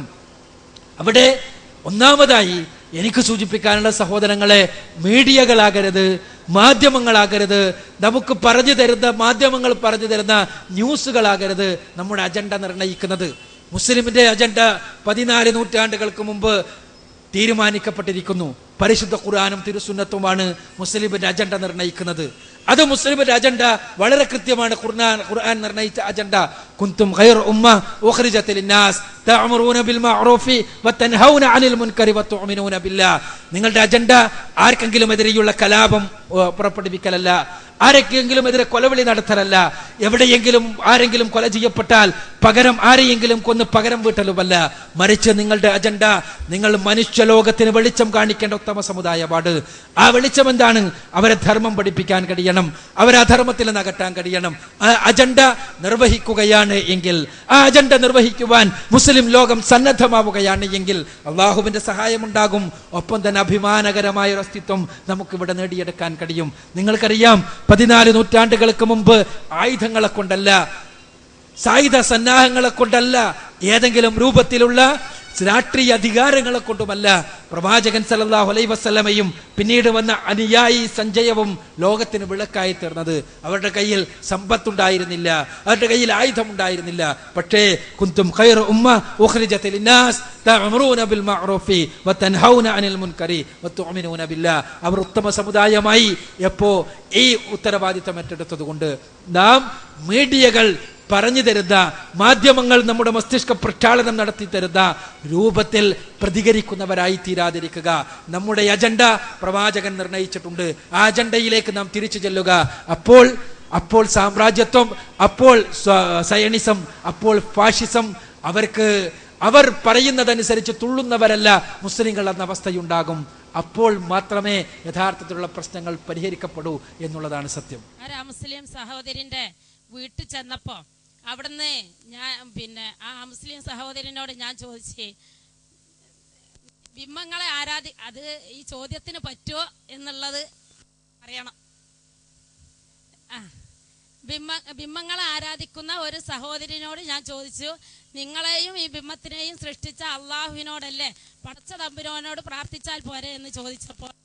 അവിടെ ഒന്നാമതായി എനിക്ക് സൂചിപ്പിക്കാനുള്ള സഹോദരങ്ങളെ മീഡിയകളാകരുത് മാധ്യമങ്ങളാകരുത് നമുക്ക് പറഞ്ഞു തരുന്ന മാധ്യമങ്ങൾ പറഞ്ഞു തരുന്ന ന്യൂസുകളാകരുത് നമ്മുടെ അജണ്ട നിർണ്ണയിക്കുന്നത് മുസ്ലിമിന്റെ അജണ്ട പതിനാല് നൂറ്റാണ്ടുകൾക്ക് മുമ്പ് തീരുമാനിക്കപ്പെട്ടിരിക്കുന്നു പരിശുദ്ധ ഖുർആാനും തിരുസുന്നത്തുമാണ് മുസ്ലിമിന്റെ അജണ്ട നിർണ്ണയിക്കുന്നത് അത് മുസ്ലിമിന്റെ അജണ്ട വളരെ കൃത്യമാണ് ഖുർആൻ ഖുർആൻ നിർണ്ണയിച്ച അജണ്ട കുന്തും ഖൈർ ഉമ്മ ഉഖ്രിജത്ത് ലിന്നാസ് തഅമുറൂന ബിൽ മഅറൂഫി വതൻഹൗന അനിൽ മുൻകരി വതുഅ്മിനൂന ബില്ലാഹ് നിങ്ങളുടെ അജണ്ട ആർക്കെങ്കിലും എതിരെയുള്ള കലാപം ഏഹ്, പുറപ്പെടുവിക്കലല്ല ആരെങ്കിലും എതിരെ കൊലവിളി നടത്തലല്ല എവിടെയെങ്കിലും ആരെങ്കിലും കൊല ചെയ്യപ്പെട്ടാൽ പകരം ആരെയെങ്കിലും കൊന്ന് പകരം വീട്ടലുമല്ല മറിച്ച് നിങ്ങളുടെ അജണ്ട നിങ്ങൾ മനുഷ്യലോകത്തിന് വെളിച്ചം കാണിക്കേണ്ട ഉത്തമ സമുദായപാട് ആ വെളിച്ചം എന്താണ് അവരെ ധർമ്മം പഠിപ്പിക്കാൻ കഴിയണം അവരെ അധർമ്മത്തിൽ നിന്ന് അകറ്റാൻ കഴിയണം ആ അജണ്ട നിർവഹിക്കുകയാണ് എങ്കിൽ ആ അജണ്ട നിർവഹിക്കുവാൻ മുസ്ലിം ലോകം സന്നദ്ധമാവുകയാണ് എങ്കിൽ അള്ളാഹുവിന്റെ സഹായമുണ്ടാകും ഒപ്പം തന്നെ അഭിമാനകരമായ ഒരു അസ്തിത്വം നമുക്കിവിടെ നേടിയെടുക്കാൻ കഴിയും നിങ്ങൾക്കറിയാം പതിനാല് നൂറ്റാണ്ടുകൾക്ക് മുമ്പ് ആയുധങ്ങളെ കൊണ്ടല്ല സായുധ സന്നാഹങ്ങളെ കൊണ്ടല്ല ഏതെങ്കിലും രൂപത്തിലുള്ള രാഷ്ട്രീയ അധികാരങ്ങളെ കൊണ്ടുമല്ല പ്രവാചകൻ സല്ലല്ലാഹു അലൈഹി വസല്ലമയും പിന്നീട് വന്ന അനുയായി സഞ്ജയവും ലോകത്തിന് വിളക്കായി തീർന്നത് അവരുടെ കയ്യിൽ സമ്പത്തുണ്ടായിരുന്നില്ല അവരുടെ കയ്യിൽ ആയുധമുണ്ടായിരുന്നില്ല പക്ഷേ കുന്തും ഖൈറ ഉമ്മ ഉഖ്രിജത് ലിന്നാസ് തഅമുറൂന ബിൽ മഅറൂഫി വതൻഹൗന അനിൽ മുൻകരി വതുഅ്മിനൂന ബില്ലാഹ് അവർ ഉത്തമ സമുദായമായി എപ്പോ ഈ ഉത്തരവാദിത്തം ഏറ്റെടുത്തത് കൊണ്ട് നാം മീഡിയകൾ പറഞ്ഞു തരുന്ന മാധ്യമങ്ങൾ നമ്മുടെ മസ്തിഷ്ക പ്രക്ഷാളനം നടത്തി തരുന്ന രൂപത്തിൽ പ്രതികരിക്കുന്നവരായി തീരാതിരിക്കുക നമ്മുടെ അജണ്ട പ്രവാചകൻ നിർണയിച്ചിട്ടുണ്ട് ആ അജണ്ടയിലേക്ക് നാം തിരിച്ചു ചെല്ലുക അപ്പോൾ അപ്പോൾ സാമ്രാജ്യത്വം അപ്പോൾ സ്വ- സയണിസം അപ്പോൾ ഫാഷിസം അവർക്ക് അവർ പറയുന്നതനുസരിച്ച് തുള്ളുന്നവരല്ല മുസ്ലിങ്ങൾ എന്ന അവസ്ഥയുണ്ടാകും അപ്പോൾ മാത്രമേ യഥാർത്ഥത്തിലുള്ള പ്രശ്നങ്ങൾ പരിഹരിക്കപ്പെടൂ എന്നുള്ളതാണ് സത്യം ഒരു മുസ്ലിം സഹോദരിന്റെ വീട്ടിൽ ചെന്നപ്പോ അവിടുന്ന് ഞാൻ പിന്നെ ആ മുസ്ലിം സഹോദരനോട് ഞാൻ ചോദിച്ചേ ബിംബങ്ങളെ ആരാധി അത് ഈ ചോദ്യത്തിന് പറ്റുമോ എന്നുള്ളത് അറിയണം ആ ബിംബ ബിംബങ്ങളെ ആരാധിക്കുന്ന ഒരു സഹോദരനോട് ഞാൻ ചോദിച്ചു നിങ്ങളെയും ഈ ബിംബത്തിനെയും സൃഷ്ടിച്ച അള്ളാഹുവിനോടല്ലേ പടച്ച തമ്പുരോനോട് പ്രാർത്ഥിച്ചാൽ പോരെ എന്ന് ചോദിച്ചപ്പോൾ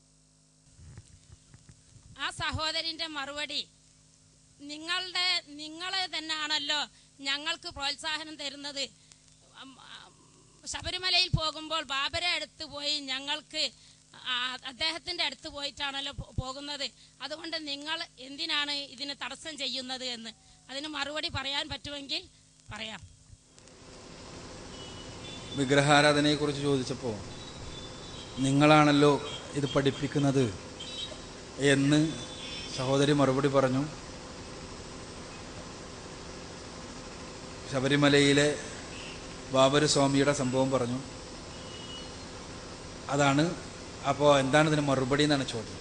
ആ സഹോദരന്റെ മറുപടി നിങ്ങളുടെ നിങ്ങളെ തന്നെയാണല്ലോ ഞങ്ങൾക്ക് പ്രോത്സാഹനം തരുന്നത് അം, അം, ശബരിമലയിൽ പോകുമ്പോൾ ബാബരെ അടുത്ത് പോയി ഞങ്ങൾക്ക് ആ, അദ്ദേഹത്തിന്റെ അടുത്ത് പോയിട്ടാണല്ലോ പോ- പോകുന്നത് അതുകൊണ്ട് നിങ്ങൾ എന്തിനാണ് ഇതിന് തടസ്സം ചെയ്യുന്നത് എന്ന് അതിന് മറുപടി പറയാൻ പറ്റുമെങ്കിൽ പറയാം വിഗ്രഹാരാധനയെ കുറിച്ച് ചോദിച്ചപ്പോൾ നിങ്ങളാണല്ലോ ഇത് പഠിപ്പിക്കുന്നത് എന്ന് സഹോദരി മറുപടി പറഞ്ഞു ശബരിമലയിലെ ബാബര് സ്വാമിയുടെ സംഭവം പറഞ്ഞു അതാണ് അപ്പോൾ എന്താണ് ഇതിന് മറുപടി എന്നാണ് ചോദ്യം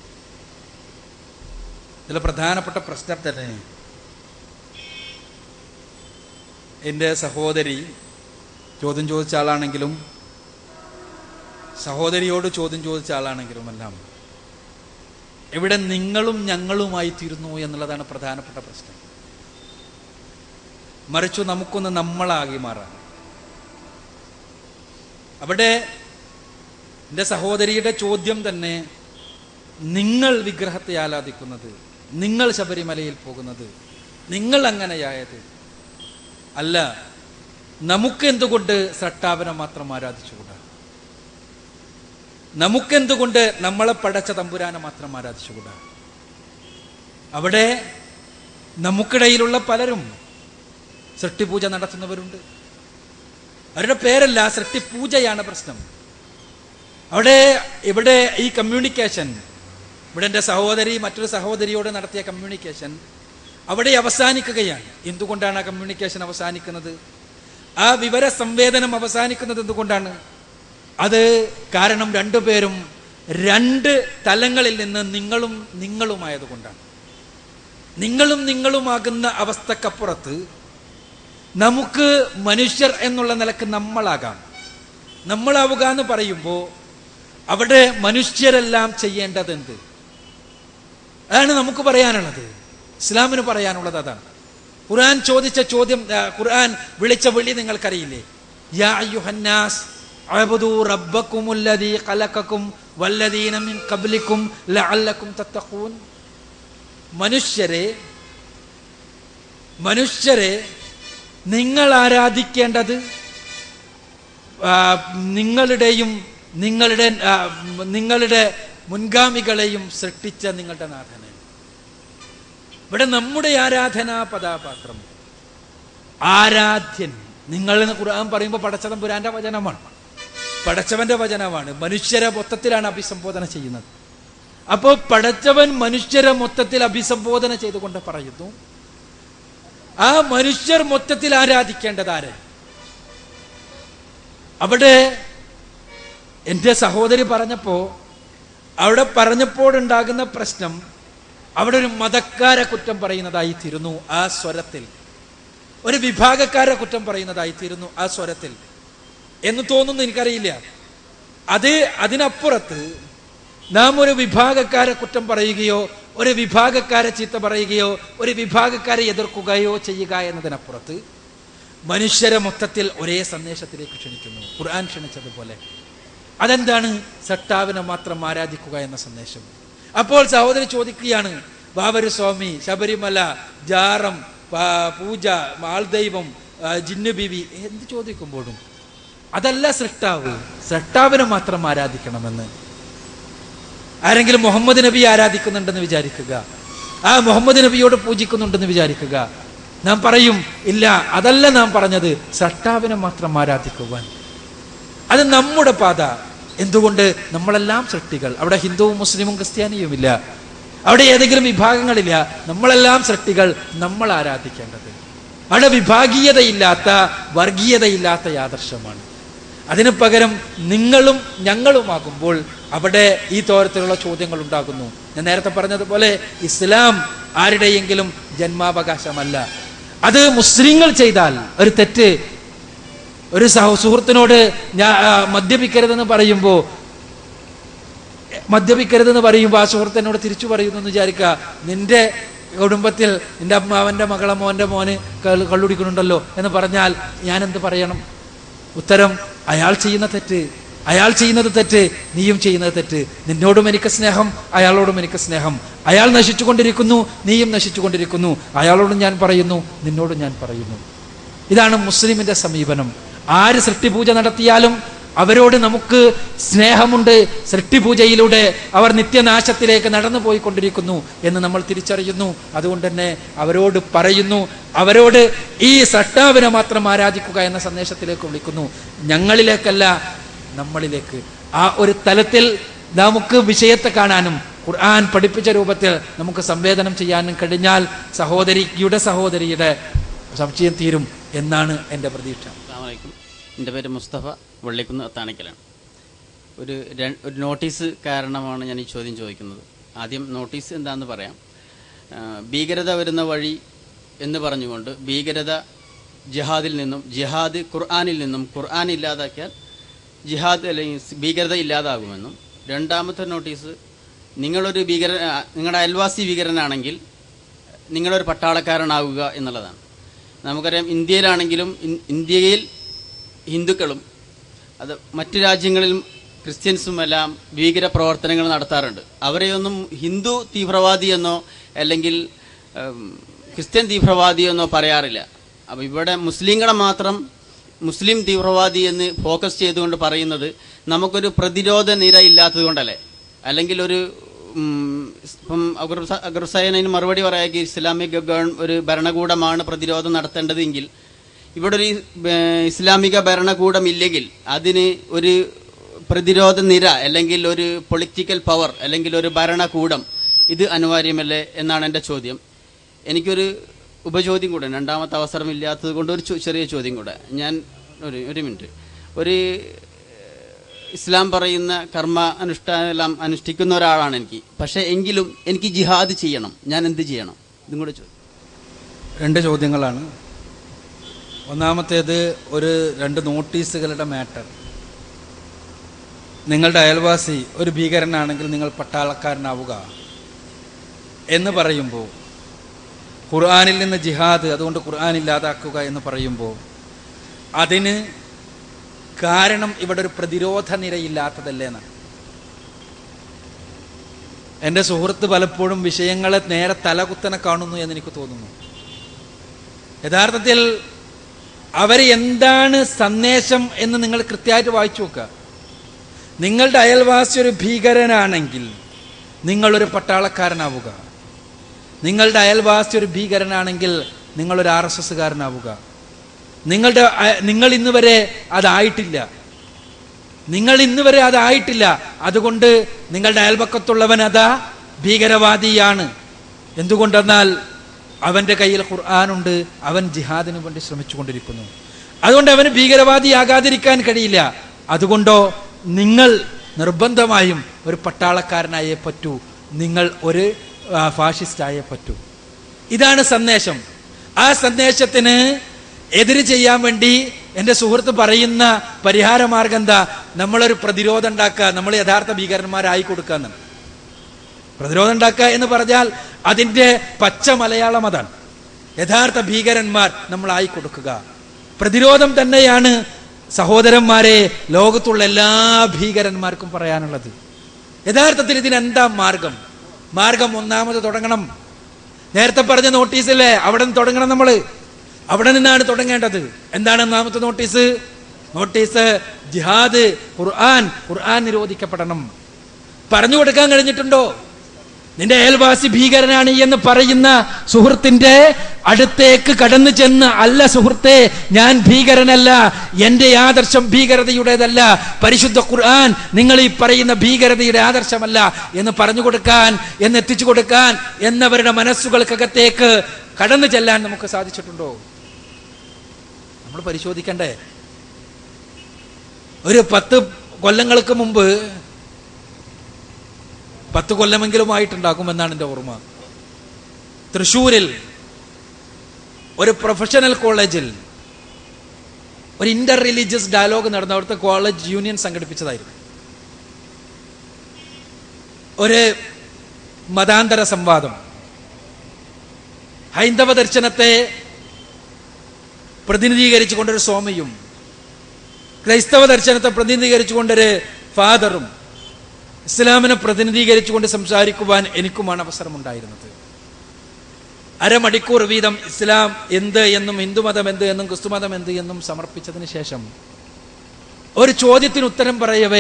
ഇതിൽ പ്രധാനപ്പെട്ട പ്രശ്നം തന്നെ എൻ്റെ സഹോദരി ചോദ്യം ചോദിച്ച ആളാണെങ്കിലും സഹോദരിയോട് ചോദ്യം ചോദിച്ച ആളാണെങ്കിലും എല്ലാം ഇവിടെ നിങ്ങളും ഞങ്ങളുമായി തീരുന്നു എന്നുള്ളതാണ് പ്രധാനപ്പെട്ട പ്രശ്നം മറിച്ചു നമുക്കൊന്ന് നമ്മളാകി മാറാം അവിടെ എൻ്റെ സഹോദരിയുടെ ചോദ്യം തന്നെ നിങ്ങൾ വിഗ്രഹത്തെ ആരാധിക്കുന്നത് നിങ്ങൾ ശബരിമലയിൽ പോകുന്നത് നിങ്ങൾ അങ്ങനെയായത് അല്ല നമുക്കെന്തുകൊണ്ട് സട്ടാവനെ മാത്രം ആരാധിച്ചുകൂടാ നമുക്കെന്തുകൊണ്ട് നമ്മളെ പടച്ച തമ്പുരാനെ മാത്രം ആരാധിച്ചുകൂടാ അവിടെ നമുക്കിടയിലുള്ള പലരും സൃഷ്ടിപൂജ നടത്തുന്നവരുണ്ട് അവരുടെ പേരല്ല സൃഷ്ടിപൂജയാണ് പ്രശ്നം അവിടെ ഇവിടെ ഈ കമ്മ്യൂണിക്കേഷൻ ഇവിടെ എൻ്റെ സഹോദരി മറ്റൊരു സഹോദരിയോട് നടത്തിയ കമ്മ്യൂണിക്കേഷൻ അവിടെ അവസാനിക്കുകയാണ് എന്തുകൊണ്ടാണ് ആ കമ്മ്യൂണിക്കേഷൻ അവസാനിക്കുന്നത് ആ വിവര സംവേദനം അവസാനിക്കുന്നത് എന്തുകൊണ്ടാണ് അത് കാരണം രണ്ടുപേരും രണ്ട് തലങ്ങളിൽ നിന്ന് നിങ്ങളും നിങ്ങളുമായതുകൊണ്ടാണ് നിങ്ങളും നിങ്ങളുമാകുന്ന അവസ്ഥക്കപ്പുറത്ത് നമുക്ക് മനുഷ്യർ എന്നുള്ള നിലക്ക് നമ്മളാകാം നമ്മളാവുക എന്ന് പറയുമ്പോൾ അവിടെ മനുഷ്യരെല്ലാം ചെയ്യേണ്ടതെന്ത് അതാണ് നമുക്ക് പറയാനുള്ളത് ഇസ്ലാമിന് പറയാനുള്ളത് അതാണ് ഖുർആൻ ചോദിച്ച ചോദ്യം ആ, ഖുർആൻ വിളിച്ച വിളി നിങ്ങൾക്കറിയില്ലേ യാ അയ്യുഹന്നാസ് അഅ്ബുദൂ റബ്ബക്കുമുല്ലദീ ഖലഖക്കും വല്ലദീന മിൻ ഖബ്ലിക്കും ലഅല്ലക്കും തത്തഖൂൻ മനുഷ്യരെ മനുഷ്യരെ നിങ്ങൾ ആരാധിക്കേണ്ടത് ആ, നിങ്ങളുടെയും നിങ്ങളുടെ ആ, നിങ്ങളുടെ മുൻഗാമികളെയും സൃഷ്ടിച്ച നിങ്ങളുടെ നാഥനെ ഇവിടെ നമ്മുടെ ആരാധനാ പദാപാത്രം ആരാധ്യൻ നിങ്ങൾ എന്ന് ഖുർആൻ പറയുമ്പോൾ പടച്ചതം പുരാന്റെ വചനമാണ് പടച്ചവന്റെ വചനമാണ് മനുഷ്യരെ മൊത്തത്തിലാണ് അഭിസംബോധന ചെയ്യുന്നത് അപ്പോൾ പടച്ചവൻ മനുഷ്യരെ മൊത്തത്തിൽ അഭിസംബോധന ചെയ്തുകൊണ്ട് പറയുന്നു ആ മനുഷ്യർ മൊത്തത്തിൽ ആരാധിക്കേണ്ടത് ആരെ അവിടെ എൻ്റെ സഹോദരി പറഞ്ഞപ്പോ അവിടെ പറഞ്ഞപ്പോഴുണ്ടാകുന്ന പ്രശ്നം അവിടെ ഒരു മതക്കാരെ കുറ്റം പറയുന്നതായി തീരുന്നു ആ സ്വരത്തിൽ ഒരു വിഭാഗക്കാരെ കുറ്റം പറയുന്നതായി തീരുന്നു ആ സ്വരത്തിൽ എന്ന് തോന്നുന്നു എനിക്കറിയില്ല അത് അതിനപ്പുറത്ത് നാം ഒരു വിഭാഗക്കാരെ കുറ്റം പറയുകയോ ഒരു വിഭാഗക്കാരെ ചീത്ത പറയുകയോ ഒരു വിഭാഗക്കാരെ എതിർക്കുകയോ ചെയ്യുക എന്നതിനപ്പുറത്ത് മനുഷ്യരെ മൊത്തത്തിൽ ഒരേ സന്ദേശത്തിലേക്ക് ക്ഷണിക്കുന്നു ഖുർആൻ ക്ഷണിച്ചതുപോലെ അതെന്താണ് സട്ടാവിനെ മാത്രം ആരാധിക്കുക എന്ന സന്ദേശം അപ്പോൾ സഹോദരി ചോദിക്കുകയാണ് ബാബരു സ്വാമി ശബരിമല ജാറം പ- പൂജ ആൾദൈവം ആ, ജിന്നു ബിവി എന്ത് ചോദിക്കുമ്പോഴും അതല്ല സൃഷ്ടാവ് സൃഷ്ടാവിനെ മാത്രം ആരാധിക്കണമെന്ന് ആരെങ്കിലും മുഹമ്മദ് നബി ആരാധിക്കുന്നുണ്ടെന്ന് വിചാരിക്കുക ആ മുഹമ്മദ് നബിയോട് പൂജിക്കുന്നുണ്ടെന്ന് വിചാരിക്കുക നാം പറയും ഇല്ല അതല്ല നാം പറഞ്ഞത് സട്ടാവിനെ മാത്രം ആരാധിക്കുവാൻ അത് നമ്മുടെ പാത എന്തുകൊണ്ട് നമ്മളെല്ലാം സൃഷ്ടികൾ അവിടെ ഹിന്ദുവും മുസ്ലിമും ക്രിസ്ത്യാനിയും ഇല്ല അവിടെ ഏതെങ്കിലും വിഭാഗങ്ങളില്ല നമ്മളെല്ലാം സൃഷ്ടികൾ നമ്മൾ ആരാധിക്കേണ്ടത് അവിടെ വിഭാഗീയതയില്ലാത്ത വർഗീയതയില്ലാത്ത യാദർശമാണ് അതിനു പകരം നിങ്ങളും ഞങ്ങളുമാകുമ്പോൾ അവിടെ ഈ തരത്തിലുള്ള ചോദ്യങ്ങൾ ഉണ്ടാകുന്നു ഞാൻ നേരത്തെ പറഞ്ഞതുപോലെ ഇസ്ലാം ആരുടെയെങ്കിലും ജന്മാവകാശമല്ല അത് മുസ്ലിങ്ങൾ ചെയ്താൽ ഒരു തെറ്റ് ഒരു സഹ സുഹൃത്തിനോട് ഞാൻ ആ, മദ്യപിക്കരുതെന്ന് പറയുമ്പോ മദ്യപിക്കരുതെന്ന് പറയുമ്പോൾ ആ സുഹൃത്ത് എന്നോട് തിരിച്ചു പറയുന്നു എന്ന് വിചാരിക്കുക നിന്റെ കുടുംബത്തിൽ നിന്റെ അമ്മാവന്റെ മകളെ മോന്റെ മോന് കള്ള് കള്ളുടിക്കുന്നുണ്ടല്ലോ എന്ന് പറഞ്ഞാൽ ഞാൻ എന്ത് പറയണം ഉത്തരം അയാൾ ചെയ്യുന്ന തെറ്റ് അയാൾ ചെയ്യുന്നത് തെറ്റ് നീയും ചെയ്യുന്നത് തെറ്റ് നിന്നോടും എനിക്ക് സ്നേഹം അയാളോടും എനിക്ക് സ്നേഹം അയാൾ നശിച്ചുകൊണ്ടിരിക്കുന്നു നീയും നശിച്ചുകൊണ്ടിരിക്കുന്നു അയാളോടും ഞാൻ പറയുന്നു നിന്നോടും ഞാൻ പറയുന്നു ഇതാണ് മുസ്ലിമിന്റെ സമീപനം ആര് സൃഷ്ടിപൂജ നടത്തിയാലും അവരോട് നമുക്ക് സ്നേഹമുണ്ട് സൃഷ്ടിപൂജയിലൂടെ അവർ നിത്യനാശത്തിലേക്ക് നടന്നു പോയിക്കൊണ്ടിരിക്കുന്നു എന്ന് നമ്മൾ തിരിച്ചറിയുന്നു അതുകൊണ്ട് തന്നെ അവരോട് പറയുന്നു അവരോട് ഈ സട്ടാവിനെ മാത്രം ആരാധിക്കുക എന്ന സന്ദേശത്തിലേക്ക് വിളിക്കുന്നു ഞങ്ങളിലേക്കല്ല നമ്മളിലേക്ക് ആ ഒരു തലത്തിൽ നമുക്ക് വിഷയത്തെ കാണാനും ഖുർആൻ പഠിപ്പിച്ച രൂപത്തിൽ നമുക്ക് സംവേദനം ചെയ്യാനും കഴിഞ്ഞാൽ സഹോദരിയുടെ സഹോദരിയുടെ സംശയം തീരും എന്നാണ് എൻ്റെ പ്രതീക്ഷ അസ്സാമലൈക്കും എൻ്റെ പേര് മുസ്തഫ വള്ളിക്കുന്ന് അത്താണിക്കലാണ് ഒരു ര- ഒരു നോട്ടീസ് കാരണമാണ് ഞാൻ ഈ ചോദ്യം ചോദിക്കുന്നത് ആദ്യം നോട്ടീസ് എന്താണെന്ന് പറയാം ആ, ഭീകരത വരുന്ന വഴി എന്ന് പറഞ്ഞുകൊണ്ട് ഭീകരത ജിഹാദിൽ നിന്നും ജിഹാദ് ഖുർആാനിൽ നിന്നും ഖുർആൻ ഇല്ലാതാക്കിയാൽ ജിഹാദ് അല്ലെങ്കിൽ ഭീകരത ഇല്ലാതാകുമെന്നും രണ്ടാമത്തെ നോട്ടീസ് നിങ്ങളൊരു ഭീകര ആ, നിങ്ങളുടെ അയൽവാസി ഭീകരനാണെങ്കിൽ നിങ്ങളൊരു പട്ടാളക്കാരനാവുക എന്നുള്ളതാണ് നമുക്കറിയാം ഇന്ത്യയിലാണെങ്കിലും ഇൻ- ഇന്ത്യയിൽ ഹിന്ദുക്കളും അത് മറ്റു രാജ്യങ്ങളിലും ക്രിസ്ത്യൻസും എല്ലാം ഭീകര പ്രവർത്തനങ്ങൾ നടത്താറുണ്ട് അവരെയൊന്നും ഹിന്ദു തീവ്രവാദി എന്നോ അല്ലെങ്കിൽ ഉം, ക്രിസ്ത്യൻ തീവ്രവാദി എന്നോ പറയാറില്ല അപ്പോൾ ഇവിടെ മുസ്ലിങ്ങളെ മാത്രം മുസ്ലിം തീവ്രവാദി എന്ന് ഫോക്കസ് ചെയ്തുകൊണ്ട് പറയുന്നത് നമുക്കൊരു പ്രതിരോധ നിര ഇല്ലാത്തത് കൊണ്ടല്ലേ അല്ലെങ്കിൽ ഒരു ഉം, ഇപ്പം അഗർ- അഗർസൈനന് മറുപടി പറയാക്കി ഇസ്ലാമിക ഗവൺ ഒരു ഭരണകൂടമാണ് പ്രതിരോധം നടത്തേണ്ടതെങ്കിൽ ഇവിടെ ഒരു ഏർ, ഇസ്ലാമിക ഭരണകൂടം ഇല്ലെങ്കിൽ അതിന് ഒരു പ്രതിരോധ നിര അല്ലെങ്കിൽ ഒരു പൊളിറ്റിക്കൽ പവർ അല്ലെങ്കിൽ ഒരു ഭരണകൂടം ഇത് അനിവാര്യമല്ലേ എന്നാണ് എൻ്റെ ചോദ്യം എനിക്കൊരു ഉപചോദ്യം കൂടെ രണ്ടാമത്തെ അവസരം ഇല്ലാത്തത് കൊണ്ട് ഒരു ചോ- ചെറിയ ചോദ്യം കൂടെ ഞാൻ ഒരു ഒരു മിനിറ്റ് ഒരു ഇസ്ലാം പറയുന്ന കർമ്മ അനുഷ്ഠാനം എല്ലാം അനുഷ്ഠിക്കുന്ന ഒരാളാണ് എനിക്ക് പക്ഷേ എങ്കിലും എനിക്ക് ജിഹാദ് ചെയ്യണം ഞാൻ എന്ത് ചെയ്യണം ഇതും കൂടെ ചോദിക്കും രണ്ട് ചോദ്യങ്ങളാണ് ഒന്നാമത്തേത് ഒരു രണ്ട് നോട്ടീസുകളുടെ മാറ്റർ നിങ്ങളുടെ അയൽവാസി ഒരു ഭീകരനാണെങ്കിൽ നിങ്ങൾ പട്ടാളക്കാരനാവുക എന്ന് പറയുമ്പോൾ ഖുർആാനിൽ നിന്ന് ജിഹാദ് അതുകൊണ്ട് ഖുർആൻ ഇല്ലാതാക്കുക എന്ന് പറയുമ്പോൾ അതിന് കാരണം ഇവിടെ ഒരു പ്രതിരോധ നിരയില്ലാത്തതല്ലേ എന്നാണ് എൻ്റെ സുഹൃത്ത് പലപ്പോഴും വിഷയങ്ങളെ നേരെ തലകുത്തനെ കാണുന്നു എന്ന് എനിക്ക് തോന്നുന്നു യഥാർത്ഥത്തിൽ അവർ എന്താണ് സന്ദേശം എന്ന് നിങ്ങൾ കൃത്യമായിട്ട് വായിച്ചു നോക്കുക നിങ്ങളുടെ അയൽവാസി ഒരു ഭീകരനാണെങ്കിൽ നിങ്ങളൊരു പട്ടാളക്കാരനാവുക നിങ്ങളുടെ അയൽവാസി ഒരു ഭീകരനാണെങ്കിൽ നിങ്ങളൊരു ആർ എസ് എസ്സുകാരനാവുക നിങ്ങളുടെ അയ- നിങ്ങൾ ഇന്ന് വരെ അതായിട്ടില്ല നിങ്ങൾ ഇന്ന് വരെ അതായിട്ടില്ല അതുകൊണ്ട് നിങ്ങളുടെ അയൽപക്കത്തുള്ളവൻ അതാ ഭീകരവാദിയാണ് എന്തുകൊണ്ടെന്നാൽ അവന്റെ കയ്യിൽ ഖുർആാനുണ്ട് അവൻ ജിഹാദിന് വേണ്ടി ശ്രമിച്ചുകൊണ്ടിരിക്കുന്നു അതുകൊണ്ട് അവന് ഭീകരവാദിയാകാതിരിക്കാൻ കഴിയില്ല അതുകൊണ്ടോ നിങ്ങൾ നിർബന്ധമായും ഒരു പട്ടാളക്കാരനായേ പറ്റൂ നിങ്ങൾ ഒരു ആ, ഫാഷിസ്റ്റായേ പറ്റൂ ഇതാണ് സന്ദേശം ആ സന്ദേശത്തിന് എതിര് ചെയ്യാൻ വേണ്ടി എൻ്റെ സുഹൃത്ത് പറയുന്ന പരിഹാര മാർഗം എന്താ നമ്മളൊരു പ്രതിരോധം ഉണ്ടാക്കുക നമ്മൾ യഥാർത്ഥ ഭീകരന്മാരായി കൊടുക്കുക എന്നാണ് പ്രതിരോധം ഉണ്ടാക്കുക എന്ന് പറഞ്ഞാൽ അതിൻ്റെ പച്ച മലയാളം അതാണ് യഥാർത്ഥ ഭീകരന്മാർ നമ്മളായി കൊടുക്കുക പ്രതിരോധം തന്നെയാണ് സഹോദരന്മാരെ ലോകത്തുള്ള എല്ലാ ഭീകരന്മാർക്കും പറയാനുള്ളത് യഥാർത്ഥത്തിൽ ഇതിനെന്താ മാർഗം മാർഗം ഒന്നാമത് തുടങ്ങണം നേരത്തെ പറഞ്ഞ നോട്ടീസില്ലേ അവിടെ നിന്ന് തുടങ്ങണം നമ്മൾ അവിടെ നിന്നാണ് തുടങ്ങേണ്ടത് എന്താണ് ഒന്നാമത്തെ നോട്ടീസ് നോട്ടീസ് ജിഹാദ് ഖുർആൻ ഖുർആൻ നിരോധിക്കപ്പെടണം പറഞ്ഞു കൊടുക്കാൻ കഴിഞ്ഞിട്ടുണ്ടോ നിന്റെ അയൽവാസി ഭീകരനാണ് എന്ന് പറയുന്ന സുഹൃത്തിന്റെ അടുത്തേക്ക് കടന്നു ചെന്ന് അല്ല സുഹൃത്തെ ഞാൻ ഭീകരനല്ല എന്റെ ആദർശം ഭീകരതയുടേതല്ല പരിശുദ്ധ ഖുർആൻ നിങ്ങൾ ഈ പറയുന്ന ഭീകരതയുടെ ആദർശമല്ല എന്ന് പറഞ്ഞു കൊടുക്കാൻ എന്ന് എത്തിച്ചു കൊടുക്കാൻ എന്നവരുടെ മനസ്സുകൾക്കകത്തേക്ക് കടന്നു ചെല്ലാൻ നമുക്ക് സാധിച്ചിട്ടുണ്ടോ നമ്മൾ പരിശോധിക്കണ്ടേ ഒരു പത്ത് കൊല്ലങ്ങൾക്ക് മുമ്പ് പത്ത് കൊല്ലമെങ്കിലും ആയിട്ടുണ്ടാകുമെന്നാണ് എൻ്റെ ഓർമ്മ തൃശൂരിൽ ഒരു പ്രൊഫഷണൽ കോളേജിൽ ഒരു ഇന്റർ റിലീജിയസ് ഡയലോഗ് നടന്ന അവിടുത്തെ കോളേജ് യൂണിയൻ സംഘടിപ്പിച്ചതായിരുന്നു ഒരു മതാന്തര സംവാദം ഹൈന്ദവ ദർശനത്തെ പ്രതിനിധീകരിച്ചുകൊണ്ടൊരു സ്വാമിയും ക്രൈസ്തവ ദർശനത്തെ പ്രതിനിധീകരിച്ചുകൊണ്ടൊരു ഫാദറും ഇസ്ലാമിനെ പ്രതിനിധീകരിച്ചുകൊണ്ട് സംസാരിക്കുവാൻ എനിക്കുമാണ് അവസരമുണ്ടായിരുന്നത് അരമണിക്കൂർ വീതം ഇസ്ലാം എന്ത് എന്നും ഹിന്ദുമതം എന്ത് എന്നും ക്രിസ്തുമതം എന്ത് എന്നും സമർപ്പിച്ചതിന് ശേഷം ഒരു ചോദ്യത്തിന് ഉത്തരം പറയവേ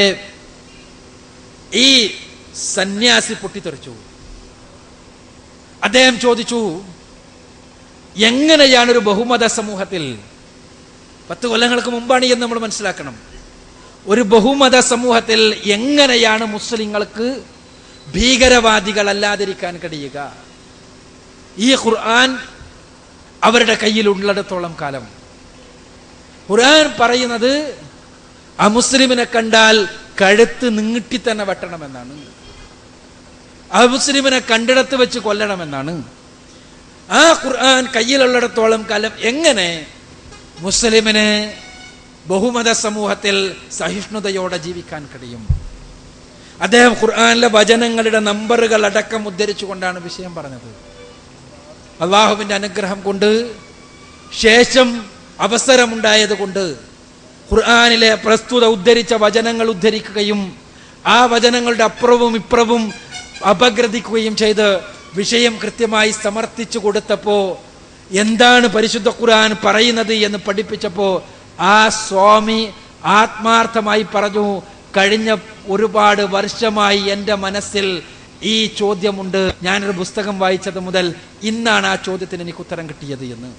ഈ സന്യാസി പൊട്ടിത്തെറിച്ചു അദ്ദേഹം ചോദിച്ചു എങ്ങനെയാണ് ഒരു ബഹുമത സമൂഹത്തിൽ പത്ത് കൊല്ലങ്ങൾക്ക് മുമ്പാണ് എന്ന് നമ്മൾ മനസ്സിലാക്കണം ഒരു ബഹുമത സമൂഹത്തിൽ എങ്ങനെയാണ് മുസ്ലിങ്ങൾക്ക് ഭീകരവാദികളല്ലാതിരിക്കാൻ കഴിയുക ഈ ഖുർആൻ അവരുടെ കയ്യിൽ ഉള്ളിടത്തോളം കാലം ഖുർആൻ പറയുന്നത് അമുസ്ലിമിനെ കണ്ടാൽ കഴുത്ത് നീട്ടി തന്നെ വെട്ടണമെന്നാണ് അമുസ്ലിമിനെ കണ്ടിടത്ത് വെച്ച് കൊല്ലണമെന്നാണ് ആ ഖുർആൻ കയ്യിലുള്ളിടത്തോളം കാലം എങ്ങനെ മുസ്ലിമിന് ബഹുമത സമൂഹത്തിൽ സഹിഷ്ണുതയോടെ ജീവിക്കാൻ കഴിയും അദ്ദേഹം ഖുർആാനിലെ വചനങ്ങളുടെ നമ്പറുകൾ അടക്കം ഉദ്ധരിച്ചുകൊണ്ടാണ് വിഷയം പറഞ്ഞത് അള്ളാഹുവിന്റെ അനുഗ്രഹം കൊണ്ട് ശേഷം അവസരമുണ്ടായത് കൊണ്ട് ഖുർആാനിലെ പ്രസ്തുത ഉദ്ധരിച്ച വചനങ്ങൾ ഉദ്ധരിക്കുകയും ആ വചനങ്ങളുടെ അപ്പുറവും ഇപ്പുറവും അപഗ്രഥിക്കുകയും ചെയ്ത് വിഷയം കൃത്യമായി സമർത്ഥിച്ചു കൊടുത്തപ്പോ എന്താണ് പരിശുദ്ധ ഖുർആൻ പറയുന്നത് എന്ന് പഠിപ്പിച്ചപ്പോ ആ സ്വാമി ആത്മാർത്ഥമായി പറഞ്ഞു കഴിഞ്ഞ ഒരുപാട് വർഷമായി എൻ്റെ മനസ്സിൽ ഈ ചോദ്യമുണ്ട് ഞാനൊരു പുസ്തകം വായിച്ചത് മുതൽ ഇന്നാണ് ആ ചോദ്യത്തിന് എനിക്ക് ഉത്തരം കിട്ടിയത് എന്ന്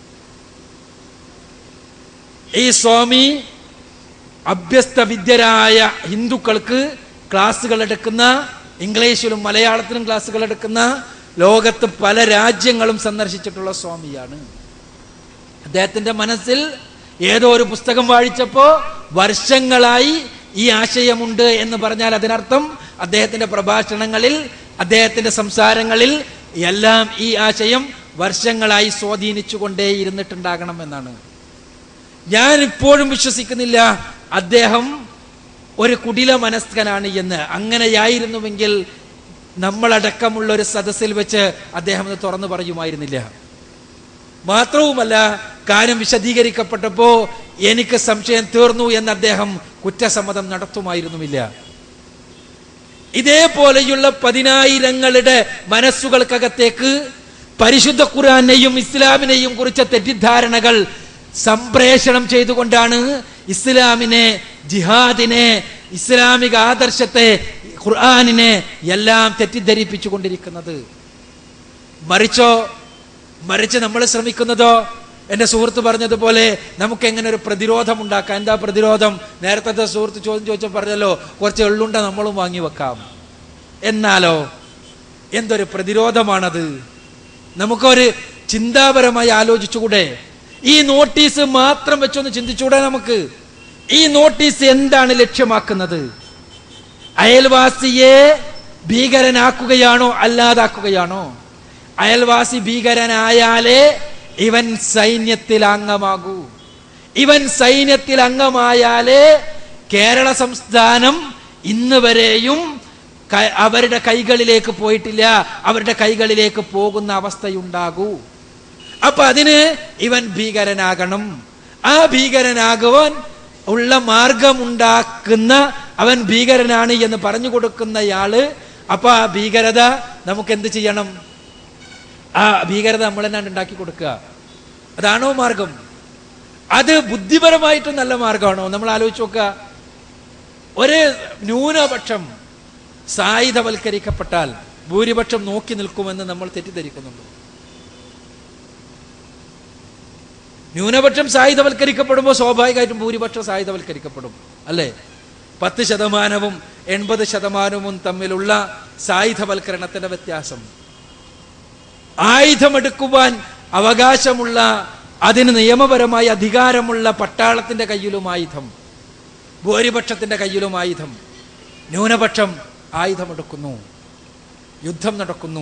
ഈ സ്വാമി അഭ്യസ്ത വിദ്യരായ ഹിന്ദുക്കൾക്ക് ക്ലാസ്സുകൾ എടുക്കുന്ന ഇംഗ്ലീഷിലും മലയാളത്തിലും ക്ലാസ്സുകൾ എടുക്കുന്ന ലോകത്ത് പല രാജ്യങ്ങളും സന്ദർശിച്ചിട്ടുള്ള സ്വാമിയാണ് അദ്ദേഹത്തിന്റെ മനസ്സിൽ ഏതോ ഒരു പുസ്തകം വായിച്ചപ്പോ വർഷങ്ങളായി ഈ ആശയമുണ്ട് എന്ന് പറഞ്ഞാൽ അതിനർത്ഥം അദ്ദേഹത്തിന്റെ പ്രഭാഷണങ്ങളിൽ അദ്ദേഹത്തിന്റെ സംസാരങ്ങളിൽ എല്ലാം ഈ ആശയം വർഷങ്ങളായി സ്വാധീനിച്ചുകൊണ്ടേ ഇരുന്നിട്ടുണ്ടാകണം എന്നാണ് ഞാൻ ഇപ്പോഴും വിശ്വസിക്കുന്നില്ല അദ്ദേഹം ഒരു കുടില മനസ്കനാണ് എന്ന് അങ്ങനെയായിരുന്നുവെങ്കിൽ നമ്മളടക്കമുള്ള ഒരു സദസ്സിൽ വെച്ച് അദ്ദേഹം അത് തുറന്നു പറയുമായിരുന്നില്ല മാത്രവുമല്ല കാര്യം വിശദീകരിക്കപ്പെട്ടപ്പോ എനിക്ക് സംശയം തീർന്നു എന്ന് അദ്ദേഹം കുറ്റസമ്മതം നടത്തുമായിരുന്നുമില്ല ഇതേപോലെയുള്ള പതിനായിരങ്ങളുടെ മനസ്സുകൾക്കകത്തേക്ക് പരിശുദ്ധ ഖുർആനെയും ഇസ്ലാമിനെയും കുറിച്ച തെറ്റിദ്ധാരണകൾ സംപ്രേഷണം ചെയ്തുകൊണ്ടാണ് ഇസ്ലാമിനെ ജിഹാദിനെ ഇസ്ലാമിക ആദർശത്തെ ഖുർആാനിനെ എല്ലാം തെറ്റിദ്ധരിപ്പിച്ചു കൊണ്ടിരിക്കുന്നത് മറിച്ചോ മറിച്ച് നമ്മൾ ശ്രമിക്കുന്നതോ എന്റെ സുഹൃത്ത് പറഞ്ഞതുപോലെ നമുക്ക് എങ്ങനെ ഒരു പ്രതിരോധം ഉണ്ടാക്കാം എന്താ പ്രതിരോധം നേരത്തെ സുഹൃത്ത് ചോദ്യം ചോദിച്ചാൽ പറഞ്ഞല്ലോ കുറച്ച് എള്ളുണ്ട നമ്മളും വാങ്ങി വെക്കാം എന്നാലോ എന്തൊരു പ്രതിരോധമാണത് നമുക്കൊരു ചിന്താപരമായി ആലോചിച്ചുകൂടെ ഈ നോട്ടീസ് മാത്രം വെച്ചൊന്ന് ചിന്തിച്ചുകൂടെ നമുക്ക് ഈ നോട്ടീസ് എന്താണ് ലക്ഷ്യമാക്കുന്നത് അയൽവാസിയെ ഭീകരനാക്കുകയാണോ അല്ലാതാക്കുകയാണോ അയൽവാസി ഭീകരനായാലേ ഇവൻ സൈന്യത്തിൽ അംഗമാകൂ ഇവൻ സൈന്യത്തിൽ അംഗമായാലേ കേരള സംസ്ഥാനം ഇന്ന് വരെയും ക- അവരുടെ കൈകളിലേക്ക് പോയിട്ടില്ല അവരുടെ കൈകളിലേക്ക് പോകുന്ന അവസ്ഥയുണ്ടാകൂ അപ്പൊ അതിന് ഇവൻ ഭീകരനാകണം ആ ഭീകരനാകുവാൻ ഉള്ള മാർഗമുണ്ടാക്കുന്ന അവൻ ഭീകരനാണ് എന്ന് പറഞ്ഞു കൊടുക്കുന്നയാള് അപ്പൊ ആ ഭീകരത നമുക്ക് എന്ത് ചെയ്യണം ആ ഭീകരത നമ്മൾ തന്നെ ഉണ്ടാക്കി കൊടുക്കുക അതാണോ മാർഗം അത് ബുദ്ധിപരമായിട്ടും നല്ല മാർഗമാണോ നമ്മൾ ആലോചിച്ച് നോക്കുക ഒരു ന്യൂനപക്ഷം സായുധവൽക്കരിക്കപ്പെട്ടാൽ ഭൂരിപക്ഷം നോക്കി നിൽക്കുമെന്ന് നമ്മൾ തെറ്റിദ്ധരിക്കുന്നുണ്ട് ന്യൂനപക്ഷം സായുധവൽക്കരിക്കപ്പെടുമ്പോൾ സ്വാഭാവികമായിട്ടും ഭൂരിപക്ഷം സായുധവൽക്കരിക്കപ്പെടും അല്ലേ പത്ത് ശതമാനവും എൺപത് ശതമാനവും തമ്മിലുള്ള സായുധവൽക്കരണത്തിന്റെ വ്യത്യാസം ആയുധമെടുക്കുവാൻ അവകാശമുള്ള അതിന് നിയമപരമായ അധികാരമുള്ള പട്ടാളത്തിന്റെ കയ്യിലും ആയുധം ഭൂരിപക്ഷത്തിന്റെ കയ്യിലും ആയുധം ന്യൂനപക്ഷം ആയുധമെടുക്കുന്നു യുദ്ധം നടക്കുന്നു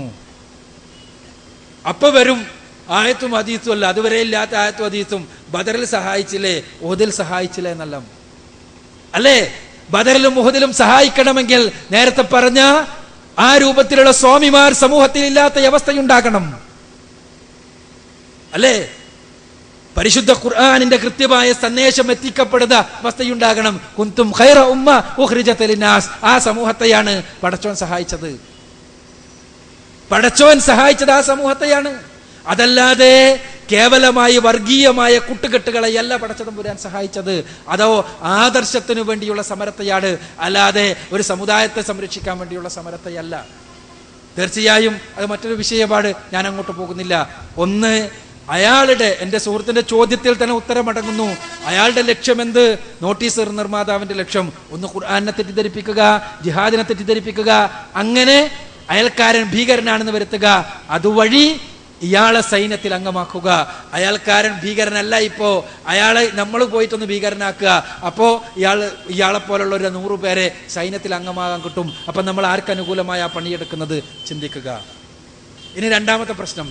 അപ്പൊ വരും ആയത്തും അതീത്തും അല്ല അതുവരെ ഇല്ലാത്ത ആയത്തും അതീത്തും ബദറിൽ സഹായിച്ചില്ലേ ഓതിൽ സഹായിച്ചില്ലേ എന്നല്ല അല്ലേ ബദറിലും മുഹദിലും സഹായിക്കണമെങ്കിൽ നേരത്തെ പറഞ്ഞ ആ രൂപത്തിലുള്ള സ്വാമിമാർ സമൂഹത്തിൽ ഇല്ലാത്ത അവസ്ഥയുണ്ടാകണം അല്ലേ പരിശുദ്ധ ഖുർആാനിന്റെ കൃത്യമായ സന്ദേശം എത്തിക്കപ്പെടുന്ന അവസ്ഥയുണ്ടാകണം കുന്തും ഖൈറ ഉമ്മ ഉഖ്രിജത ലിന്നാസ് ആ സമൂഹത്തെയാണ് പടച്ചോൻ സഹായിച്ചത് പടച്ചോൻ സഹായിച്ചത് ആ സമൂഹത്തെയാണ് അതല്ലാതെ കേവലമായി വർഗീയമായ കുട്ടുകെട്ടുകളെയല്ല പടച്ചതമ്പുരാൻ സഹായിച്ചത് അതോ ആദർശത്തിനു വേണ്ടിയുള്ള സമരത്തെയാണ് അല്ലാതെ ഒരു സമുദായത്തെ സംരക്ഷിക്കാൻ വേണ്ടിയുള്ള സമരത്തെയല്ല തീർച്ചയായും അത് മറ്റൊരു വിഷയമാണ് ഞാൻ അങ്ങോട്ട് പോകുന്നില്ല ഒന്ന് അയാളുടെ എൻ്റെ സുഹൃത്തിന്റെ ചോദ്യത്തിൽ തന്നെ ഉത്തരമടങ്ങുന്നു അയാളുടെ ലക്ഷ്യം എന്ത് നോട്ടീസ് നിർമ്മാതാവിന്റെ ലക്ഷ്യം ഒന്ന് ഖുർആാനെ തെറ്റിദ്ധരിപ്പിക്കുക ജിഹാദിനെ തെറ്റിദ്ധരിപ്പിക്കുക അങ്ങനെ അയൽക്കാരൻ ഭീകരനാണെന്ന് വരുത്തുക അതുവഴി ഇയാളെ സൈന്യത്തിൽ അംഗമാക്കുക അയാൾക്കാരൻ ഭീകരനല്ല ഇപ്പോ അയാളെ നമ്മൾ പോയിട്ടൊന്ന് ഭീകരനാക്കുക അപ്പോ ഇയാൾ ഇയാളെ പോലുള്ള ഒരു നൂറ് പേരെ സൈന്യത്തിൽ അംഗമാകാൻ കിട്ടും അപ്പൊ നമ്മൾ ആർക്ക് അനുകൂലമായ ആ പണിയെടുക്കുന്നത് ചിന്തിക്കുക ഇനി രണ്ടാമത്തെ പ്രശ്നം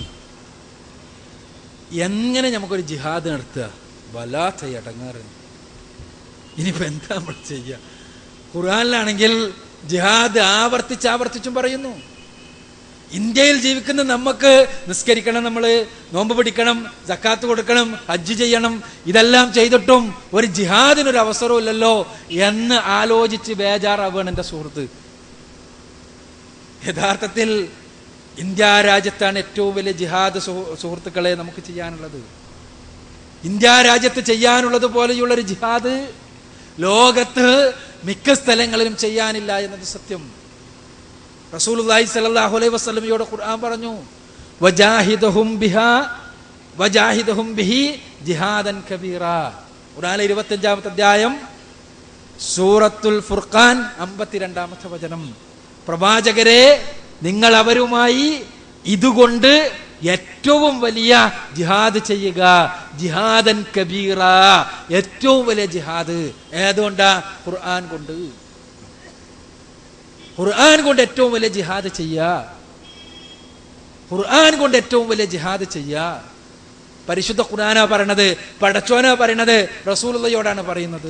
എങ്ങനെ നമുക്കൊരു ജിഹാദ് നടത്തുക വല്ലാത്ത ഇടങ്ങാറ് ഇനിയിപ്പോ എന്താ നമ്മൾ ചെയ്യുക ഖുർആനിലാണെങ്കിൽ ജിഹാദ് ആവർത്തിച്ച് ആവർത്തിച്ചും പറയുന്നു ഇന്ത്യയിൽ ജീവിക്കുന്ന നമുക്ക് നിസ്കരിക്കണം നമ്മൾ നോമ്പ് പിടിക്കണം ജക്കാത്ത് കൊടുക്കണം ഹജ്ജ് ചെയ്യണം ഇതെല്ലാം ചെയ്തിട്ടും ഒരു ജിഹാദിനൊരു അവസരവും ഇല്ലല്ലോ എന്ന് ആലോചിച്ച് ബേജാറാവുകയാണ് എൻ്റെ സുഹൃത്ത് യഥാർത്ഥത്തിൽ ഇന്ത്യ രാജ്യത്താണ് ഏറ്റവും വലിയ ജിഹാദ് സുഹൃ- സുഹൃത്തുക്കളെ നമുക്ക് ചെയ്യാനുള്ളത് ഇന്ത്യ രാജ്യത്ത് ചെയ്യാനുള്ളത് പോലെയുള്ള ഒരു ജിഹാദ് ലോകത്ത് മിക്ക സ്ഥലങ്ങളിലും ചെയ്യാനില്ല എന്നത് സത്യം റസൂലുള്ളാഹി സ്വല്ലല്ലാഹു അലൈഹി വസല്ലമയോട് ഖുർആൻ പറഞ്ഞു വജാഹിദഹും ബിഹാ വജാഹിദഹും ബിഹി ജിഹാദൻ കബീറ ഖുർആനിലെ ഇരുപത്തഞ്ചാമത്തെ അധ്യായം സൂറത്തുൽ ഫുർഖാൻ അമ്പത്തിരണ്ടാമത്തെ വചനം പ്രവാചകരെ നിങ്ങൾ അവരുമായി ഇതുകൊണ്ട് ഏറ്റവും വലിയ ജിഹാദ് ചെയ്യുക ജിഹാദൻ കബീറ ഏറ്റവും വലിയ ജിഹാദ് ഏതുകൊണ്ടാ ഖുർആൻ കൊണ്ട് ഖുർആൻ കൊണ്ട് ഏറ്റവും വലിയ ജിഹാദ് ചെയ്യുക ഖുർആൻ കൊണ്ട് ഏറ്റവും വലിയ ജിഹാദ് ചെയ്യുക പരിശുദ്ധ ഖുർആനാ പറയണത് പടച്ചോനാ പറയണത് റസൂലുള്ളയോടാണ് പറയുന്നത്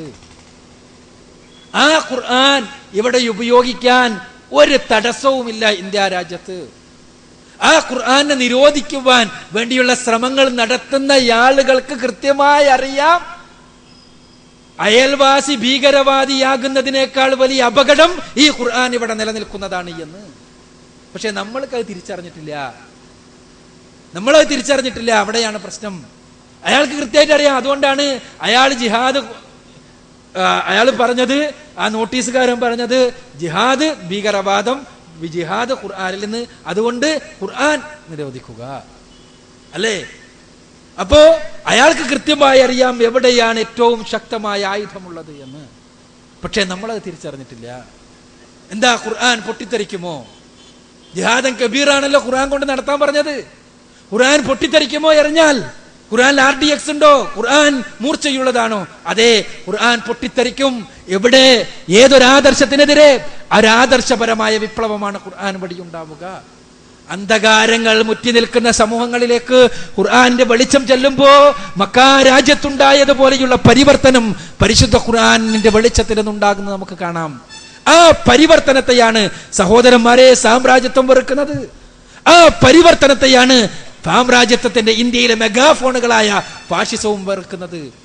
ആ ഖുർആൻ ഇവിടെ ഉപയോഗിക്കാൻ ഒരു തടസ്സവുമില്ല ഇന്ത്യ രാജ്യത്ത് ആ ഖുർആനെ നിരോധിക്കുവാൻ വേണ്ടിയുള്ള ശ്രമങ്ങൾ നടത്തുന്ന ആളുകൾക്ക് കൃത്യമായി അറിയാം അയൽവാസി ഭീകരവാദിയാകുന്നതിനേക്കാൾ വലിയ അപകടം ഈ ഖുർആൻ ഇവിടെ നിലനിൽക്കുന്നതാണ് എന്ന് പക്ഷെ നമ്മൾക്ക് അത് തിരിച്ചറിഞ്ഞിട്ടില്ല നമ്മളത് തിരിച്ചറിഞ്ഞിട്ടില്ല അവിടെയാണ് പ്രശ്നം അയാൾക്ക് കൃത്യമായിട്ട് അറിയാം അതുകൊണ്ടാണ് അയാൾ ജിഹാദ് അയാൾ പറഞ്ഞത് ആ നോട്ടീസുകാരൻ പറഞ്ഞത് ജിഹാദ് ഭീകരവാദം വി- ജിഹാദ് ഖുർആനിൽ നിന്ന് അതുകൊണ്ട് ഖുർആൻ നിരോധിക്കുക അല്ലേ അപ്പോ അയാൾക്ക് കൃത്യമായി അറിയാം എവിടെയാണ് ഏറ്റവും ശക്തമായ ആയുധമുള്ളത് എന്ന് പക്ഷേ നമ്മളത് തിരിച്ചറിഞ്ഞിട്ടില്ല എന്താ ഖുർആൻ പൊട്ടിത്തെറിക്കുമോ ജിഹാദൻ കബീറാണല്ലോ ഖുർആൻ കൊണ്ട് നടത്താൻ പറഞ്ഞത് ഖുർആൻ പൊട്ടിത്തെറിക്കുമോ എറിഞ്ഞാൽ ഖുർആൻ ആർ ഡി എക്സ് ഉണ്ടോ ഖുർആൻ മൂർച്ചയുള്ളതാണോ അതെ ഖുർആൻ പൊട്ടിത്തെറിക്കും എവിടെ ഏതൊരാദർശത്തിനെതിരെ ഒരാദർശപരമായ വിപ്ലവമാണ് ഖുർആൻ വഴി ഉണ്ടാവുക അന്ധകാരങ്ങൾ മുറ്റി നിൽക്കുന്ന സമൂഹങ്ങളിലേക്ക് ഖുർആന്റെ വെളിച്ചം ചെല്ലുമ്പോ മക്കാ രാജ്യത്തുണ്ടായതുപോലെയുള്ള പരിവർത്തനം പരിശുദ്ധ ഖുർആനിന്റെ വെളിച്ചത്തിൽ നിന്നുണ്ടാകുന്നത് നമുക്ക് കാണാം ആ പരിവർത്തനത്തെയാണ് സഹോദരന്മാരെ സാമ്രാജ്യത്വം വെറുക്കുന്നത് ആ പരിവർത്തനത്തെയാണ് സാമ്രാജ്യത്വത്തിന്റെ ഇന്ത്യയിലെ മെഗാഫോണുകളായ ഫാഷിസവും വെറുക്കുന്നത്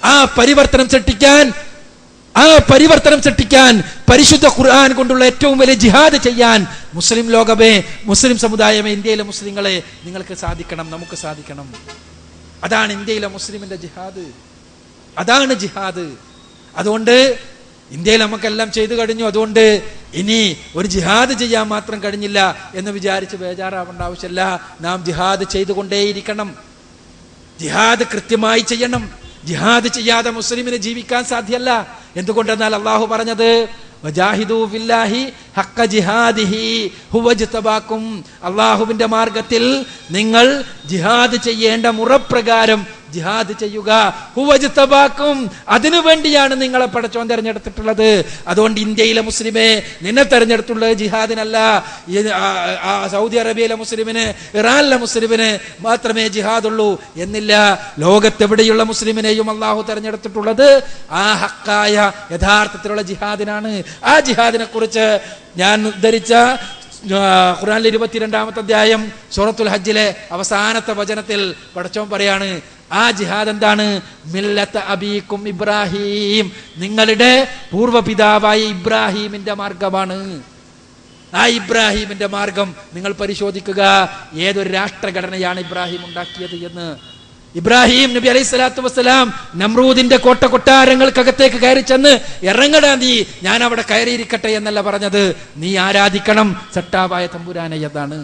ആ പരിവർത്തനം സൃഷ്ടിക്കാൻ ആ പരിവർത്തനം സൃഷ്ടിക്കാൻ പരിശുദ്ധ ഖുർആൻ കൊണ്ടുള്ള ഏറ്റവും വലിയ ജിഹാദ് ചെയ്യാൻ മുസ്ലിം ലോകമേ മുസ്ലിം സമുദായമേ ഇന്ത്യയിലെ മുസ്ലിങ്ങളെ നിങ്ങൾക്ക് സാധിക്കണം നമുക്ക് സാധിക്കണം അതാണ് ഇന്ത്യയിലെ മുസ്ലിമിന്റെ ജിഹാദ് അതാണ് ജിഹാദ് അതുകൊണ്ട് ഇന്ത്യയിൽ നമുക്കെല്ലാം ചെയ്തു കഴിഞ്ഞു അതുകൊണ്ട് ഇനി ഒരു ജിഹാദ് ചെയ്യാൻ മാത്രം കഴിഞ്ഞില്ല എന്ന് വിചാരിച്ച് ബേജാറാവേണ്ട ആവശ്യമില്ല നാം ജിഹാദ് ചെയ്തുകൊണ്ടേയിരിക്കണം ജിഹാദ് കൃത്യമായി ചെയ്യണം ജിഹാദ് ചെയ്യാതെ മുസ്ലിമിന് ജീവിക്കാൻ സാധ്യല്ല എന്തുകൊണ്ടെന്നാൽ അള്ളാഹു പറഞ്ഞത് വജാഹിദു ഫില്ലാഹി ഹക്ക ജിഹാദിഹി ഹുവ ജ്തബാക്കും അള്ളാഹുവിന്റെ മാർഗത്തിൽ നിങ്ങൾ ജിഹാദ് ചെയ്യേണ്ട മുറപ്രകാരം ജിഹാദ് ചെയ്യുക ഹുവജിത്തബാക്കും അതിനു വേണ്ടിയാണ് നിങ്ങളെ പടച്ചോൻ തെരഞ്ഞെടുത്തിട്ടുള്ളത് അതുകൊണ്ട് ഇന്ത്യയിലെ മുസ്ലിമെ നിന്നെ തെരഞ്ഞെടുത്തുള്ളത് ജിഹാദിനല്ല ഈ ആ- ആ സൗദി അറേബ്യയിലെ മുസ്ലിമിന് ഇറാനിലെ മുസ്ലിമിന് മാത്രമേ ജിഹാദുള്ളൂ എന്നില്ല ലോകത്തെവിടെയുള്ള മുസ്ലിമിനെയും അള്ളാഹു തെരഞ്ഞെടുത്തിട്ടുള്ളത് ആ ഹക്കായ യഥാർത്ഥത്തിലുള്ള ജിഹാദിനാണ് ആ ജിഹാദിനെ കുറിച്ച് ഞാൻ ഉദ്ധരിച്ച ആ, ഖുർആനിലെ ഇരുപത്തിരണ്ടാമത്തെ അധ്യായം സൂറത്തുൽ ഹജ്ജിലെ അവസാനത്തെ വചനത്തിൽ പടച്ചോൻ പറയാണ് ആ ജിഹാദ് എന്താണ് മില്ലത്ത് അബീക്കും ഇബ്രാഹിം നിങ്ങളുടെ പൂർവ്വപിതാവായ ഇബ്രാഹിമിന്റെ മാർഗമാണ് ആ ഇബ്രാഹിമിന്റെ മാർഗം നിങ്ങൾ പരിശോധിക്കുക ഏതൊരു രാഷ്ട്രഘടനയാണ് ഇബ്രാഹിം ഉണ്ടാക്കിയത് എന്ന് ഇബ്രാഹിം നബി അലൈഹി സ്വലാത്തു വസ്സലാം നമ്രൂദിന്റെ കോട്ട കൊട്ടാരങ്ങൾക്കകത്തേക്ക് കയറി ചെന്ന് ഇറങ്ങടാ നീ ഞാൻ അവിടെ കയറിയിരിക്കട്ടെ എന്നല്ല പറഞ്ഞത് നീ ആരാധിക്കണം സട്ടാവായ തമ്പുരാനെ എന്നാണ്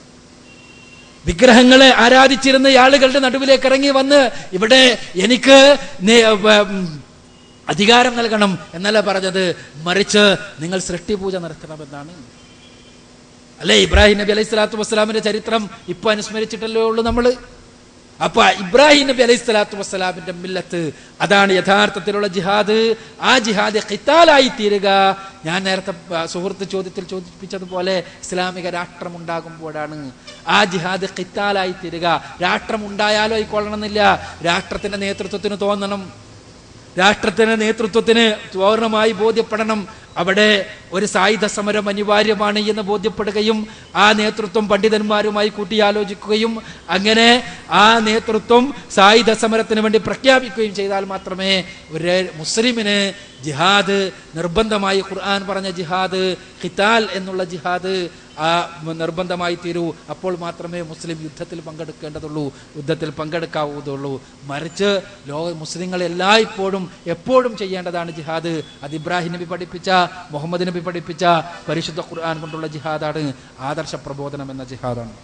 വിഗ്രഹങ്ങളെ ആരാധിച്ചിരുന്ന ആളുകളുടെ നടുവിലേക്ക് ഇറങ്ങി വന്ന് ഇവിടെ എനിക്ക് നേ- വ- ഉം, അധികാരം നൽകണം എന്നല്ല പറഞ്ഞത് മറിച്ച് നിങ്ങൾ സൃഷ്ടിപൂജ നടത്തണമെന്നാണ് അല്ലേ ഇബ്രാഹിം നബി അലൈഹി സ്വലാത്തു വസ്സലാമിന്റെ ചരിത്രം ഇപ്പൊ അനുസ്മരിച്ചിട്ടല്ലേ ഉള്ളൂ നമ്മള് അപ്പൊ ഇബ്രാഹിം നബി അലൈഹി സ്വലാത്തു വസ്സലാമിന്റെ മില്ലത്ത് അതാണ് യഥാർത്ഥത്തിലുള്ള ജിഹാദ് ആ ജിഹാദ് ഖിത്താലായി തീരുക ഞാൻ നേരത്തെ ആ, സുഹൃത്ത് ചോദ്യത്തിൽ ചോദിപ്പിച്ചതുപോലെ ഇസ്ലാമിക രാഷ്ട്രം ഉണ്ടാകുമ്പോഴാണ് ആ ജിഹാദ് ഖിത്താലായി തീരുക രാഷ്ട്രം ഉണ്ടായാലോ ആയിക്കൊള്ളണമെന്നില്ല രാഷ്ട്രത്തിന്റെ നേതൃത്വത്തിന് തോന്നണം രാഷ്ട്രത്തിന് നേതൃത്വത്തിന് പൂർണ്ണമായി ബോധ്യപ്പെടണം അവിടെ ഒരു സായുധ സമരം അനിവാര്യമാണ് എന്ന് ബോധ്യപ്പെടുകയും ആ നേതൃത്വം പണ്ഡിതന്മാരുമായി കൂട്ടിയാലോചിക്കുകയും അങ്ങനെ ആ നേതൃത്വം സായുധ സമരത്തിന് വേണ്ടി പ്രഖ്യാപിക്കുകയും ചെയ്താൽ മാത്രമേ ഒരു മുസ്ലിമിന് ജിഹാദ് നിർബന്ധമായി ഖുർആൻ പറഞ്ഞ ജിഹാദ് ഖിത്താൽ എന്നുള്ള ജിഹാദ് ആ നിർബന്ധമായി തീരൂ അപ്പോൾ മാത്രമേ മുസ്ലിം യുദ്ധത്തിൽ പങ്കെടുക്കേണ്ടതുള്ളൂ യുദ്ധത്തിൽ പങ്കെടുക്കാവുന്നതുള്ളൂ മറിച്ച് ലോക മുസ്ലിങ്ങൾ എല്ലായ്പ്പോഴും എപ്പോഴും ചെയ്യേണ്ടതാണ് ജിഹാദ് അത് ഇബ്രാഹിം നബി പഠിപ്പിച്ച മുഹമ്മദ് നബി പഠിപ്പിച്ച പരിശുദ്ധ ഖുർആൻ കൊണ്ടുള്ള ജിഹാദാണ് ആദർശ പ്രബോധനം എന്ന ജിഹാദാണ്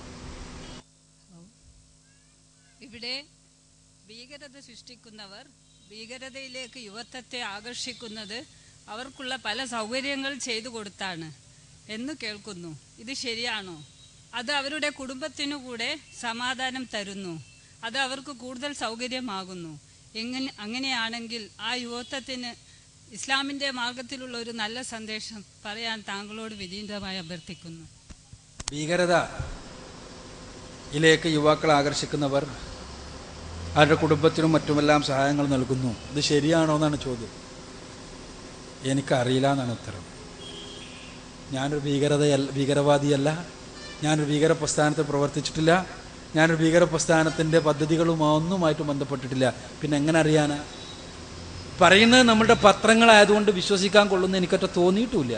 ഇവിടെ ഭീകരത സൃഷ്ടിക്കുന്നവർ ഭീകരതയിലേക്ക് യുവത്വത്തെ ആകർഷിക്കുന്നത് അവർക്കുള്ള പല സൗകര്യങ്ങൾ ചെയ്തു കൊടുത്താണ് എന്ന് കേൾക്കുന്നു ഇത് ശരിയാണോ അത് അവരുടെ കുടുംബത്തിനു കൂടെ സമാധാനം തരുന്നു അത് അവർക്ക് കൂടുതൽ സൗകര്യമാകുന്നു എങ്ങനെ അങ്ങനെയാണെങ്കിൽ ആ യുവത്വത്തിന് ഇസ്ലാമിന്റെ മാർഗത്തിലുള്ള ഒരു നല്ല സന്ദേശം പറയാൻ താങ്കളോട് വിനീതമായി അഭ്യർത്ഥിക്കുന്നു ഭീകരത യിലേക്ക് യുവാക്കളെ ആകർഷിക്കുന്നവർ അവരുടെ കുടുംബത്തിനും മറ്റുമെല്ലാം സഹായങ്ങൾ നൽകുന്നു ഇത് ശരിയാണോ എന്നാണ് ചോദ്യം എനിക്കറിയില്ല എന്നാണ് ഉത്തരം ഞാനൊരു ഭീകരതയല്ല ഭീകരവാദിയല്ല ഞാനൊരു ഭീകര പ്രസ്ഥാനത്തിൽ പ്രവർത്തിച്ചിട്ടില്ല ഞാനൊരു ഭീകര പ്രസ്ഥാനത്തിൻ്റെ പദ്ധതികളും ഒന്നുമായിട്ട് ബന്ധപ്പെട്ടിട്ടില്ല പിന്നെ എങ്ങനെ അറിയാനാ പറയുന്നത് നമ്മുടെ പത്രങ്ങളായതുകൊണ്ട് വിശ്വസിക്കാൻ കൊള്ളുന്ന എനിക്കൊറ്റ തോന്നിയിട്ടുമില്ല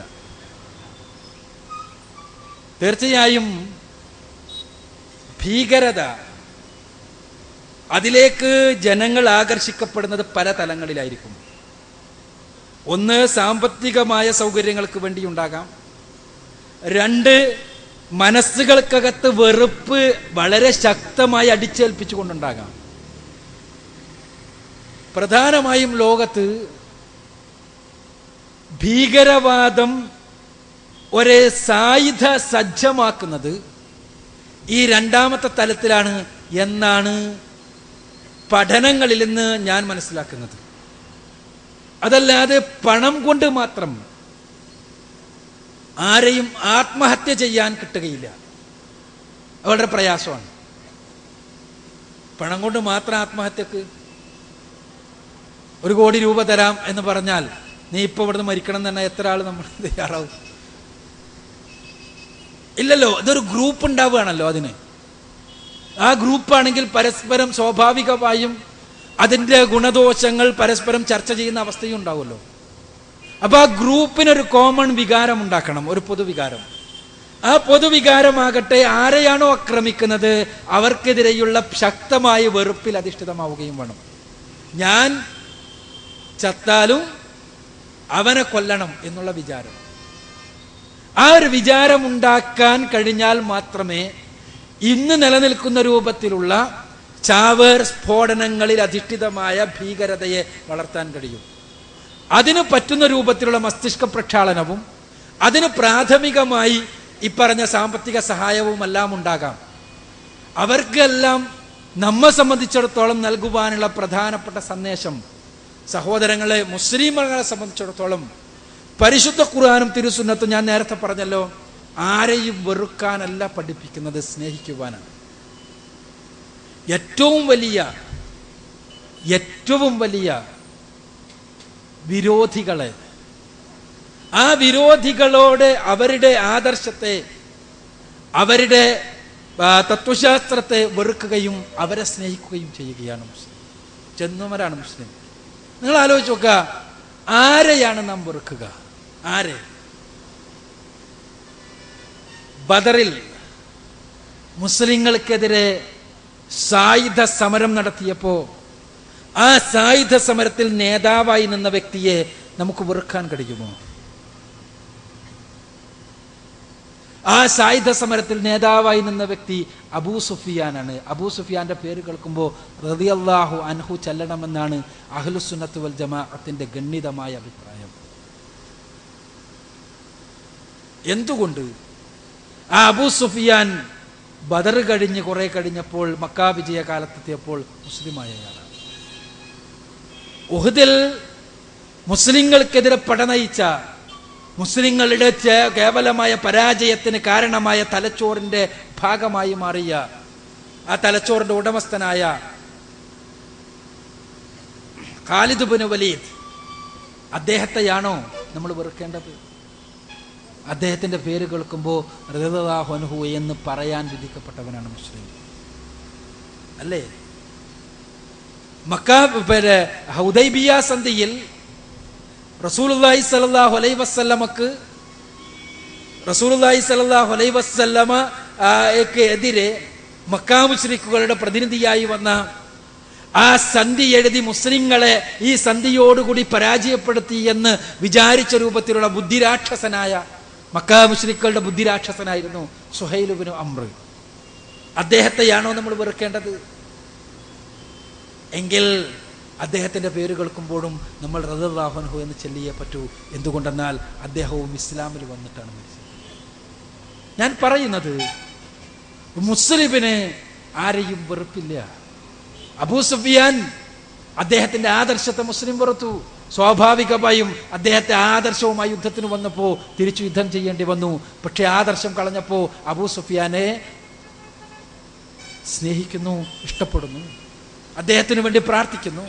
തീർച്ചയായും ഭീകരത അതിലേക്ക് ജനങ്ങൾ ആകർഷിക്കപ്പെടുന്നത് പല തലങ്ങളിലായിരിക്കും ഒന്ന് സാമ്പത്തികമായ സൗകര്യങ്ങൾക്ക് വേണ്ടി ഉണ്ടാകാം രണ്ട് മനസ്സുകൾക്കകത്ത് വെറുപ്പ് വളരെ ശക്തമായി അടിച്ചേൽപ്പിച്ചുകൊണ്ടുണ്ടാകാം പ്രധാനമായും ലോകത്ത് ഭീകരവാദം ഒരേ സായുധ സജ്ജമാക്കുന്നത് ഈ രണ്ടാമത്തെ തലത്തിലാണ് എന്നാണ് പഠനങ്ങളിൽ നിന്ന് ഞാൻ മനസ്സിലാക്കുന്നത് അതല്ലാതെ പണം കൊണ്ട് മാത്രം ആരെയും ആത്മഹത്യ ചെയ്യാൻ കിട്ടുകയില്ല അത് വളരെ പ്രയാസമാണ് പണം കൊണ്ട് മാത്രം ആത്മഹത്യക്ക് ഒരു കോടി രൂപ തരാം എന്ന് പറഞ്ഞാൽ നീ ഇപ്പൊ ഇവിടുന്ന് മരിക്കണം എന്ന് തന്നെ എത്ര ആൾ നമ്മൾ തയ്യാറാവും ഇല്ലല്ലോ ഇതൊരു ഗ്രൂപ്പ് ഉണ്ടാവുകയാണല്ലോ അതിന് ആ ഗ്രൂപ്പാണെങ്കിൽ പരസ്പരം സ്വാഭാവികമായും അതിന്റെ ഗുണദോഷങ്ങൾ പരസ്പരം ചർച്ച ചെയ്യുന്ന അവസ്ഥയും ഉണ്ടാവുമല്ലോ അപ്പൊ ആ ഗ്രൂപ്പിനൊരു കോമൺ വികാരം ഉണ്ടാക്കണം ഒരു പൊതുവികാരം ആ പൊതുവികാരമാകട്ടെ ആരെയാണോ ആക്രമിക്കുന്നത് അവർക്കെതിരെയുള്ള ശക്തമായ വെറുപ്പിൽ അധിഷ്ഠിതമാവുകയും വേണം ഞാൻ ചത്താലും അവനെ കൊല്ലണം എന്നുള്ള വിചാരം ആ ഒരു വിചാരം ഉണ്ടാക്കാൻ കഴിഞ്ഞാൽ മാത്രമേ ഇന്ന് നിലനിൽക്കുന്ന രൂപത്തിലുള്ള ചാവേർ സ്ഫോടനങ്ങളിൽ അധിഷ്ഠിതമായ ഭീകരതയെ വളർത്താൻ കഴിയും അതിന് പറ്റുന്ന രൂപത്തിലുള്ള മസ്തിഷ്ക പ്രക്ഷാളനവും അതിന് പ്രാഥമികമായി ഇപ്പറഞ്ഞ സാമ്പത്തിക സഹായവും എല്ലാം ഉണ്ടാകാം അവർക്കെല്ലാം നമ്മെ സംബന്ധിച്ചിടത്തോളം നൽകുവാനുള്ള പ്രധാനപ്പെട്ട സന്ദേശം സഹോദരങ്ങളെ മുസ്ലിമുകളെ സംബന്ധിച്ചിടത്തോളം പരിശുദ്ധ ഖുർആാനും തിരുസുന്നത്തും ഞാൻ നേരത്തെ പറഞ്ഞല്ലോ ആരെയും വെറുക്കാനല്ല പഠിപ്പിക്കുന്നത് സ്നേഹിക്കുവാനാണ് ഏറ്റവും വലിയ ഏറ്റവും വലിയ വിരോധികളെ ആ വിരോധികളോട് അവരുടെ ആദർശത്തെ അവരുടെ ആ, തത്വശാസ്ത്രത്തെ വെറുക്കുകയും അവരെ സ്നേഹിക്കുകയും ചെയ്യുകയാണ് മുസ്ലിം ചെന്നുമരാണ് മുസ്ലിം നിങ്ങൾ ആലോചിച്ച് നോക്കുക ആരെയാണ് നാം വെറുക്കുക ആരെ ബദറിൽ മുസ്ലിങ്ങൾക്കെതിരെ സായുധ സമരം നടത്തിയപ്പോ ആ സായുധ സമരത്തിൽ നേതാവായി നിന്ന വ്യക്തിയെ നമുക്ക് വെറുക്കാൻ കഴിയുമോ ആ സായുധ സമരത്തിൽ നേതാവായി നിന്ന വ്യക്തി അബൂ സുഫിയാനാണ് അബൂ സുഫിയാന്റെ പേര് കേൾക്കുമ്പോൾ റതിയല്ലാഹു അൻഹു ചെല്ലണമെന്നാണ് അഹ്ലുസുന്നത്ത് വൽ ജമാഅത്തിന്റെ ഗണ്യതമായ അഭിപ്രായം എന്തുകൊണ്ട് ആ അബൂ സുഫിയാൻ ബദർ കഴിഞ്ഞ് കുറെ കഴിഞ്ഞപ്പോൾ മക്കാ വിജയ കാലത്തെത്തിയപ്പോൾ മുസ്ലിമായയാളാണ് ഉഹുദിൽ മുസ്ലിങ്ങൾക്കെതിരെ പടനയിച്ച മുസ്ലിങ്ങളുടെ ചേ- കേവലമായ പരാജയത്തിന് കാരണമായ തലച്ചോറിന്റെ ഭാഗമായി മാറിയ ആ തലച്ചോറിന്റെ ഉടമസ്ഥനായ ഖാലിദ് ബിൻ വലീദ് അദ്ദേഹത്തെയാണോ നമ്മൾ വെറുക്കേണ്ടത് അദ്ദേഹത്തിന്റെ പേര് കേൾക്കുമ്പോൾ ഹൊൻഹു എന്ന് പറയാൻ വിധിക്കപ്പെട്ടവനാണ് മുസ്ലിം അല്ലേ മക്ക പിന്നെ ഹുദൈബിയ സന്ധിയിൽ റസൂലുള്ളാഹി സ്വല്ലല്ലാഹു അലൈഹി വസല്ലമക്ക് റസൂലുള്ളാഹി സ്വല്ലല്ലാഹു അലൈഹി വസല്ലമ ആ, ക്ക് എതിരെ മക്കാ മുശ്രിക്കുകളുടെ പ്രതിനിധിയായി വന്ന ആ സന്ധി എഴുതി മുസ്ലിങ്ങളെ ഈ സന്ധിയോടുകൂടി പരാജയപ്പെടുത്തി എന്ന് വിചാരിച്ച രൂപത്തിലുള്ള ബുദ്ധിരാക്ഷസനായ മക്കാ മുശ്രിക്കുകളുടെ ബുദ്ധിരാക്ഷസനായിരുന്നു സുഹൈലുബിന് അമ്ര അദ്ദേഹത്തെയാണോ നമ്മൾ വെറുക്കേണ്ടത് എങ്കിൽ അദ്ദേഹത്തിന്റെ പേര് കേൾക്കുമ്പോഴും നമ്മൾ റദാഹുൻഹു എന്ന് ചെല്ലിയേ പറ്റൂ എന്തുകൊണ്ടെന്നാൽ അദ്ദേഹവും ഇസ്ലാമിൽ വന്നിട്ടാണ് മരിച്ചത് ഞാൻ പറയുന്നത് മുസ്ലിമിന് ആരെയും വെറുപ്പില്ല അബൂ സുഫിയാൻ അദ്ദേഹത്തിന്റെ ആദർശത്തെ മുസ്ലിം വെറുത്തു സ്വാഭാവികമായും അദ്ദേഹത്തെ ആദർശവുമായി യുദ്ധത്തിന് വന്നപ്പോ തിരിച്ചു യുദ്ധം ചെയ്യേണ്ടി വന്നു പക്ഷെ ആദർശം കളഞ്ഞപ്പോ അബൂ സുഫിയാനെ സ്നേഹിക്കുന്നു ഇഷ്ടപ്പെടുന്നു അദ്ദേഹത്തിന് വേണ്ടി പ്രാർത്ഥിക്കുന്നു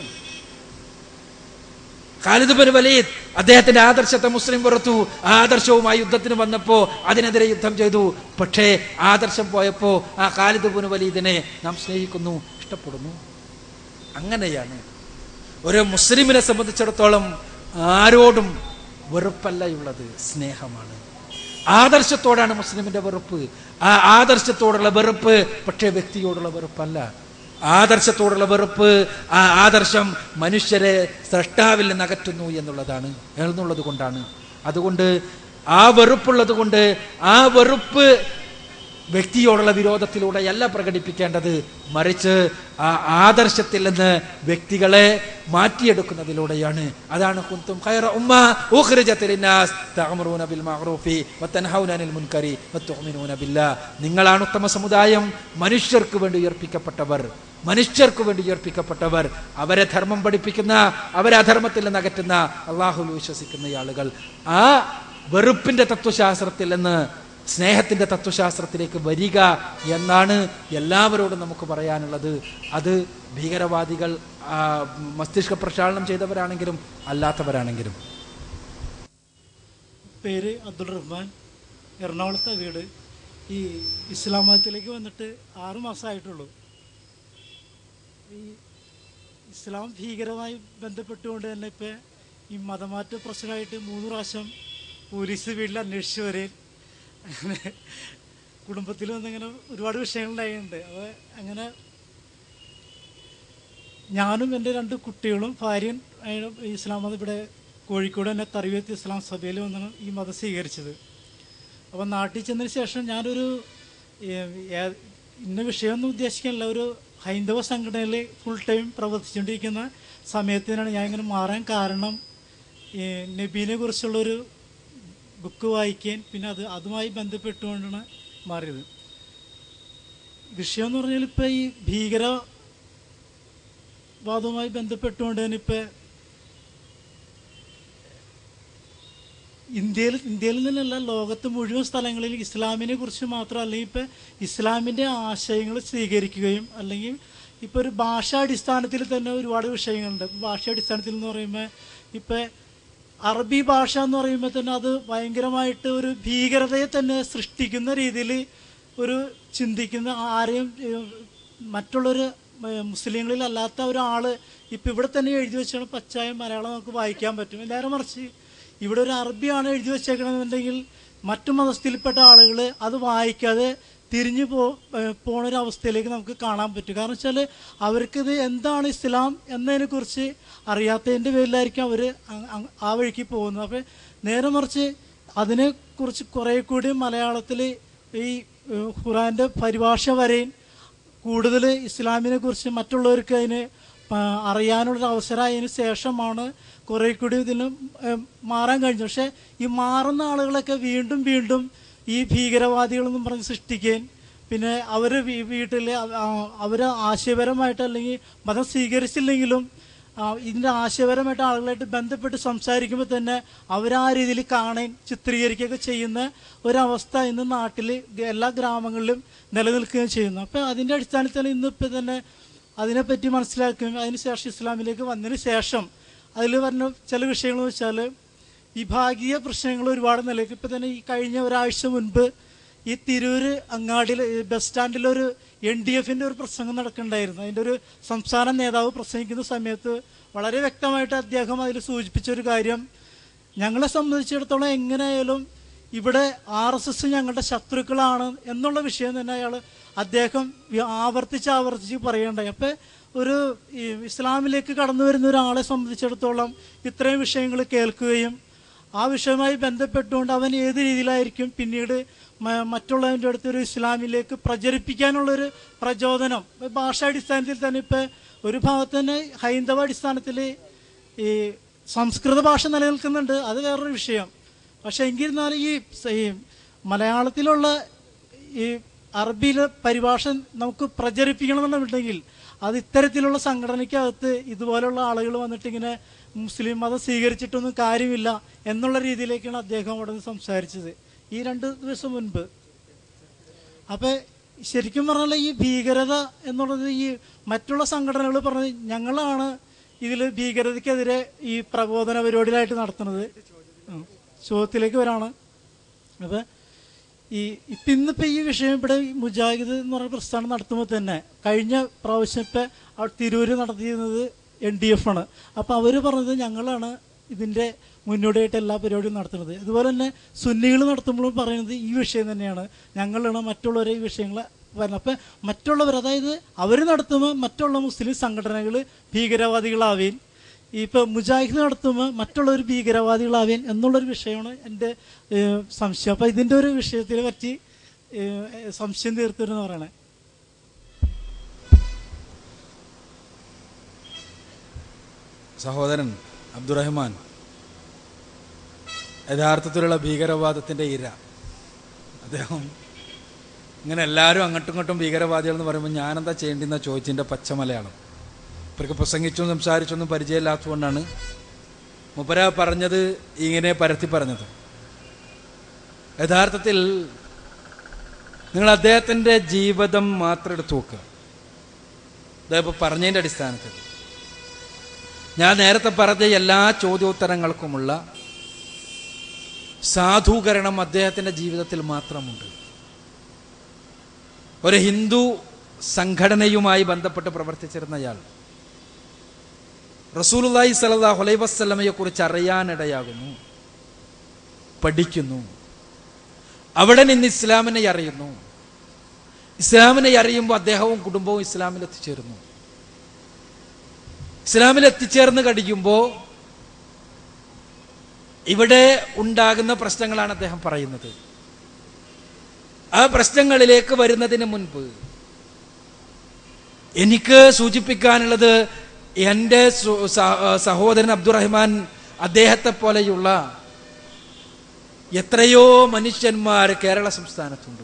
ഖാലിദ് ബിൻ വലീദ് അദ്ദേഹത്തിന്റെ ആദർശത്തെ മുസ്ലിം പുറത്തു ആ ആദർശവുമായി യുദ്ധത്തിന് വന്നപ്പോ അതിനെതിരെ യുദ്ധം ചെയ്തു പക്ഷേ ആദർശം പോയപ്പോ ആ ഖാലിദ് ബിൻ വലീദിനെ നാം സ്നേഹിക്കുന്നു ഇഷ്ടപ്പെടുന്നു അങ്ങനെയാണ് ഒരു മുസ്ലിമിനെ സംബന്ധിച്ചിടത്തോളം ആരോടും വെറുപ്പല്ലയുള്ളത് സ്നേഹമാണ് ആദർശത്തോടാണ് മുസ്ലിമിന്റെ വെറുപ്പ് ആ ആദർശത്തോടുള്ള വെറുപ്പ് പക്ഷേ വ്യക്തിയോടുള്ള വെറുപ്പല്ല ആദർശത്തോടുള്ള വെറുപ്പ് ആ ആദർശം മനുഷ്യരെ സ്രഷ്ടാവിൽ നിന്ന് അകറ്റുന്നു എന്നുള്ളതാണ് എന്നുള്ളത് കൊണ്ടാണ് അതുകൊണ്ട് ആ വെറുപ്പുള്ളത് കൊണ്ട് ആ വെറുപ്പ് വ്യക്തിയോടുള്ള വിരോധത്തിലൂടെയല്ല പ്രകടിപ്പിക്കേണ്ടത് മറിച്ച് ആ ആദർശത്തിൽ നിന്ന് വ്യക്തികളെ മാറ്റിയെടുക്കുന്നതിലൂടെയാണ് അതാണ് കുന്തും ഖൈറ ഉമ്മ ഉഖ്രിജത്തിൽ ലിന്നാസ് തഅമുറൂന ബിൽ മഅറൂഫി വതൻഹൗന അനിൽ മുൻകരി വതുഅ്മിനൂന ബില്ലാഹ് നിങ്ങളാണ് ഉത്തമ സമുദായം മനുഷ്യർക്ക് വേണ്ടി ഉയർപ്പിക്കപ്പെട്ടവർ മനുഷ്യർക്ക് വേണ്ടി ഉയർപ്പിക്കപ്പെട്ടവർ അവരെ ധർമ്മം പഠിപ്പിക്കുന്ന അവരെ അധർമ്മത്തിൽ നിന്ന് അകറ്റുന്ന അള്ളാഹുൽ വിശ്വസിക്കുന്ന ആളുകൾ ആ വെറുപ്പിന്റെ തത്വശാസ്ത്രത്തിൽ നിന്ന് സ്നേഹത്തിന്റെ തത്വശാസ്ത്രത്തിലേക്ക് വരിക എന്നാണ് എല്ലാവരോടും നമുക്ക് പറയാനുള്ളത് അത് ഭീകരവാദികൾ ആ, മസ്തിഷ്ക പ്രക്ഷാളനം ചെയ്തവരാണെങ്കിലും അല്ലാത്തവരാണെങ്കിലും പേര് അബ്ദുൾ റഹ്മാൻ എറണാകുളത്തെ വീട് ഈ ഇസ്ലാം മതത്തിലേക്ക് വന്നിട്ട് ആറു മാസമായിട്ടുള്ളൂ ഈ ഇസ്ലാം ഭീകരമായി ബന്ധപ്പെട്ടുകൊണ്ട് തന്നെ ഇപ്പം ഈ മതമാറ്റ പ്രശ്നമായിട്ട് മൂന്ന് പ്രാവശ്യം പോലീസ് വീട്ടിൽ അന്വേഷിച്ചു വരെ അങ്ങനെ കുടുംബത്തിൽ വന്നിങ്ങനെ ഒരുപാട് വിഷയങ്ങളുണ്ടായിട്ടുണ്ട് അപ്പോൾ അങ്ങനെ ഞാനും എൻ്റെ രണ്ട് കുട്ടികളും ഭാര്യയും അയാളും ഇസ്ലാം മതം ഇവിടെ കോഴിക്കോട് തന്നെ തറിവേത്ത് ഇസ്ലാം സഭയിൽ വന്നാണ് ഈ മതം സ്വീകരിച്ചത് അപ്പോൾ നാട്ടിൽ ചെന്നതിന് ശേഷം ഞാനൊരു ഏഹ്, ഏ- ഇന്ന വിഷയമൊന്നും ഉദ്ദേശിക്കാനില്ല ഒരു ഹൈന്ദവ സംഘടനയിൽ ഫുൾ ടൈം പ്രവർത്തിച്ചുകൊണ്ടിരിക്കുന്ന സമയത്തിനാണ് ഞാൻ ഇങ്ങനെ മാറാൻ കാരണം ഈ നബീനെ കുറിച്ചുള്ളൊരു ബുക്ക് വായിക്കാൻ പിന്നെ അത് അതുമായി ബന്ധപ്പെട്ടുകൊണ്ടാണ് മാറിയത് വിഷയം എന്ന് പറഞ്ഞാൽ ഇപ്പം ഈ ഭീകരവാദവുമായി ബന്ധപ്പെട്ടുകൊണ്ട് തന്നെ ഇപ്പം ഇന്ത്യയിൽ ഇന്ത്യയിൽ നിന്നല്ല ലോകത്ത് മുഴുവൻ സ്ഥലങ്ങളിൽ ഇസ്ലാമിനെ കുറിച്ച് മാത്രം അല്ലെങ്കിൽ ഇപ്പം ഇസ്ലാമിൻ്റെ ആശയങ്ങൾ സ്വീകരിക്കുകയും അല്ലെങ്കിൽ ഇപ്പോൾ ഒരു ഭാഷാടിസ്ഥാനത്തിൽ തന്നെ ഒരുപാട് വിഷയങ്ങളുണ്ട് ഇപ്പം ഭാഷാടിസ്ഥാനത്തിൽ എന്ന് പറയുമ്പോൾ ഇപ്പം അറബി ഭാഷ എന്ന് പറയുമ്പോൾ തന്നെ അത് ഭയങ്കരമായിട്ട് ഒരു ഭീകരതയെ തന്നെ സൃഷ്ടിക്കുന്ന രീതിയിൽ ഒരു ചിന്തിക്കുന്ന ആരെയും ഏഹ്, മറ്റുള്ളൊരു ഏഹ്, മുസ്ലിങ്ങളിൽ അല്ലാത്ത ഒരാൾ ഇപ്പം ഇവിടെ തന്നെ എഴുതി വെച്ചാൽ പച്ചായ മലയാളം നമുക്ക് വായിക്കാൻ പറ്റും നേരെ മറിച്ച് ഇവിടെ ഒരു അറബിയാണ് എഴുതി വെച്ചേക്കണമെന്നുണ്ടെങ്കിൽ മറ്റു മതസ്ഥയിൽപ്പെട്ട ആളുകൾ അത് വായിക്കാതെ തിരിഞ്ഞു പോ ഏഹ് പോണൊരു അവസ്ഥയിലേക്ക് നമുക്ക് കാണാൻ പറ്റും കാരണം വെച്ചാൽ അവർക്കിത് എന്താണ് ഇസ്ലാം എന്നതിനെക്കുറിച്ച് അറിയാത്തതിൻ്റെ പേരിലായിരിക്കും അവർ ആ വഴിക്ക് പോകുന്നത് അപ്പം നേരെ മറിച്ച് അതിനെക്കുറിച്ച് കുറേ കൂടി മലയാളത്തിൽ ഈ ഏഹ് ഖുറാൻ്റെ പരിഭാഷ വരെയും കൂടുതൽ ഇസ്ലാമിനെ കുറിച്ച് മറ്റുള്ളവർക്ക് അതിന് ആ, അറിയാനുള്ളൊരു അവസരമായതിനു ശേഷമാണ് കുറേ കൂടി ഇതിന് ഏം, മാറാൻ കഴിഞ്ഞത് പക്ഷേ ഈ മാറുന്ന ആളുകളൊക്കെ വീണ്ടും വീണ്ടും ഈ ഭീകരവാദികളെന്നും പറഞ്ഞ് സൃഷ്ടിക്കുകയും പിന്നെ അവർ വീട്ടിൽ അവർ ആശയപരമായിട്ട് അല്ലെങ്കിൽ മതം സ്വീകരിച്ചില്ലെങ്കിലും ആ, ഇതിൻ്റെ ആശയപരമായിട്ട് ആളുകളായിട്ട് ബന്ധപ്പെട്ട് സംസാരിക്കുമ്പോൾ തന്നെ അവരാ രീതിയിൽ കാണാൻ ചിത്രീകരിക്കുകയൊക്കെ ചെയ്യുന്ന ഒരവസ്ഥ ഇന്ന് നാട്ടിൽ എല്ലാ ഗ്രാമങ്ങളിലും നിലനിൽക്കുകയും ചെയ്യുന്നു അപ്പോൾ അതിൻ്റെ അടിസ്ഥാനത്തിൽ ഇന്നിപ്പോൾ തന്നെ അതിനെപ്പറ്റി മനസ്സിലാക്കുകയും അതിനുശേഷം ഇസ്ലാമിലേക്ക് വന്നതിന് ശേഷം അതിൽ പറഞ്ഞ ചില വിഷയങ്ങൾ വെച്ചാൽ വിഭാഗീയ പ്രശ്നങ്ങൾ ഒരുപാട് നിലയ്ക്ക് ഇപ്പം തന്നെ ഈ കഴിഞ്ഞ ഒരാഴ്ച മുൻപ് ഈ തിരൂര് അങ്ങാടിയിൽ ബസ് സ്റ്റാൻഡിലൊരു എൻ ഡി എഫിൻ്റെ ഒരു പ്രസംഗം നടക്കുന്നുണ്ടായിരുന്നു അതിൻ്റെ ഒരു സംസ്ഥാന നേതാവ് പ്രസംഗിക്കുന്ന സമയത്ത് വളരെ വ്യക്തമായിട്ട് അദ്ദേഹം അതിൽ സൂചിപ്പിച്ച ഒരു കാര്യം ഞങ്ങളെ സംബന്ധിച്ചിടത്തോളം എങ്ങനെയായാലും ഇവിടെ ആർ എസ് എസ് ഞങ്ങളുടെ ശത്രുക്കളാണ് എന്നുള്ള വിഷയം തന്നെ അയാൾ അദ്ദേഹം വി- ആവർത്തിച്ച് ആവർത്തിച്ച് പറയണ്ടായി അപ്പം ഒരു ഈ ഇസ്ലാമിലേക്ക് കടന്നു വരുന്ന ഒരാളെ സംബന്ധിച്ചിടത്തോളം ഇത്രയും വിഷയങ്ങൾ കേൾക്കുകയും ആ വിഷയവുമായി ബന്ധപ്പെട്ടുകൊണ്ട് അവൻ ഏത് രീതിയിലായിരിക്കും പിന്നീട് മ- മറ്റുള്ളവൻ്റെ അടുത്ത് ഒരു ഇസ്ലാമിലേക്ക് പ്രചരിപ്പിക്കാനുള്ളൊരു പ്രചോദനം ഇപ്പൊ ഭാഷാടിസ്ഥാനത്തിൽ തന്നെ ഇപ്പം ഒരു ഭാഗത്ത് തന്നെ ഹൈന്ദവ അടിസ്ഥാനത്തിൽ ഈ സംസ്കൃത ഭാഷ നിലനിൽക്കുന്നുണ്ട് അത് വേറൊരു വിഷയം പക്ഷെ എങ്കിരുന്നാലും ഈ സ- ഈ മലയാളത്തിലുള്ള ഈ അറബിയിലെ പരിഭാഷ നമുക്ക് പ്രചരിപ്പിക്കണമെന്നുണ്ടെങ്കിൽ അത് ഇത്തരത്തിലുള്ള സംഘടനയ്ക്കകത്ത് ഇതുപോലുള്ള ആളുകൾ വന്നിട്ട് ഇങ്ങനെ മുസ്ലിം മതം സ്വീകരിച്ചിട്ടൊന്നും കാര്യമില്ല എന്നുള്ള രീതിയിലേക്കാണ് അദ്ദേഹം അവിടെ നിന്ന് സംസാരിച്ചത് ഈ രണ്ട് ദിവസം മുൻപ് അപ്പൊ ശരിക്കും പറഞ്ഞാൽ ഈ ഭീകരത എന്നുള്ളത് ഈ മറ്റുള്ള സംഘടനകൾ പറഞ്ഞത് ഞങ്ങളാണ് ഇതിൽ ഭീകരതയ്ക്കെതിരെ ഈ പ്രബോധന പരിപാടികളായിട്ട് നടത്തുന്നത് ഉം. ചോദ്യത്തിലേക്ക് വരാണ് അപ്പൊ ഈ ഇപ്പം ഇന്നിപ്പോൾ ഈ വിഷയം ഇവിടെ ഈ മുജാഹിദ് എന്ന് പറഞ്ഞ പ്രസ്ഥാനം നടത്തുമ്പോൾ തന്നെ കഴിഞ്ഞ പ്രാവശ്യം ഇപ്പം അവിടെ തിരൂര് നടത്തിയിരുന്നത് എൻ ഡി എഫ് ആണ് അപ്പോൾ അവർ പറഞ്ഞത് ഞങ്ങളാണ് ഇതിൻ്റെ മുന്നോടിയായിട്ട് എല്ലാ പരിപാടിയും നടത്തുന്നത് അതുപോലെ തന്നെ സുന്നികൾ നടത്തുമ്പോഴും പറയുന്നത് ഈ വിഷയം തന്നെയാണ് ഞങ്ങളാണ് മറ്റുള്ളവരെ ഈ വിഷയങ്ങൾ വരുന്നത് അപ്പം മറ്റുള്ളവർ അതായത് അവർ നടത്തുമ്പോൾ മറ്റുള്ള മുസ്ലിം സംഘടനകൾ ഭീകരവാദികളാവുകയും ഇപ്പൊ മുജാഹിദ് നടത്തുമ്പോൾ മറ്റുള്ളവർ ഭീകരവാദികളാവേൻ എന്നുള്ളൊരു വിഷയമാണ് എൻ്റെ ഏഹ്, സംശയം അപ്പൊ ഇതിന്റെ ഒരു വിഷയത്തിനെ പറ്റി ഏഹ്, സംശയം തീർത്തിരുന്ന് പറയണേ സഹോദരൻ അബ്ദുറഹ്മാൻ യഥാർത്ഥത്തിലുള്ള ഭീകരവാദത്തിൻ്റെ ഇര അദ്ദേഹം ഇങ്ങനെ എല്ലാവരും അങ്ങോട്ടും ഇങ്ങോട്ടും ഭീകരവാദികൾ എന്ന് പറയുമ്പോൾ ഞാനെന്താ ചെയ്യേണ്ടിയെന്ന ചോദിച്ചതിൻ്റെ പച്ച മലയാളം ഇവർക്ക് പ്രസംഗിച്ചും സംസാരിച്ചൊന്നും പരിചയമില്ലാത്തതുകൊണ്ടാണ് മുപ്പര പറഞ്ഞത് ഇങ്ങനെ പരത്തി പറഞ്ഞത് യഥാർത്ഥത്തിൽ നിങ്ങൾ അദ്ദേഹത്തിൻ്റെ ജീവിതം മാത്രം എടുത്തു നോക്കുക അദ്ദേഹം പറഞ്ഞതിൻ്റെ അടിസ്ഥാനത്തിൽ ഞാൻ നേരത്തെ പറഞ്ഞ എല്ലാ ചോദ്യോത്തരങ്ങൾക്കുമുള്ള സാധൂകരണം അദ്ദേഹത്തിൻ്റെ ജീവിതത്തിൽ മാത്രമുണ്ട് ഒരു ഹിന്ദു സംഘടനയുമായി ബന്ധപ്പെട്ട് പ്രവർത്തിച്ചിരുന്നയാൾ റസൂലുള്ളാഹി സ്വല്ലല്ലാഹു അലൈഹി വസല്ലമയെ കുറിച്ച് അറിയാനിടയാകുന്നു പഠിക്കുന്നു അവിടെ നിന്ന് ഇസ്ലാമിനെ അറിയുന്നു ഇസ്ലാമിനെ അറിയുമ്പോൾ അദ്ദേഹവും കുടുംബവും ഇസ്ലാമിൽ എത്തിച്ചേരുന്നു ഇസ്ലാമിൽ എത്തിച്ചേർന്ന് കഴിയുമ്പോൾ ഇവിടെ ഉണ്ടാകുന്ന പ്രശ്നങ്ങളാണ് അദ്ദേഹം പറയുന്നത് ആ പ്രശ്നങ്ങളിലേക്ക് വരുന്നതിന് മുൻപ് എനിക്ക് സൂചിപ്പിക്കാനുള്ളത് എൻ്റെ സു- സ- സഹോദരൻ അബ്ദുറഹ്മാൻ അദ്ദേഹത്തെ പോലെയുള്ള എത്രയോ മനുഷ്യന്മാർ കേരള സംസ്ഥാനത്തുണ്ട്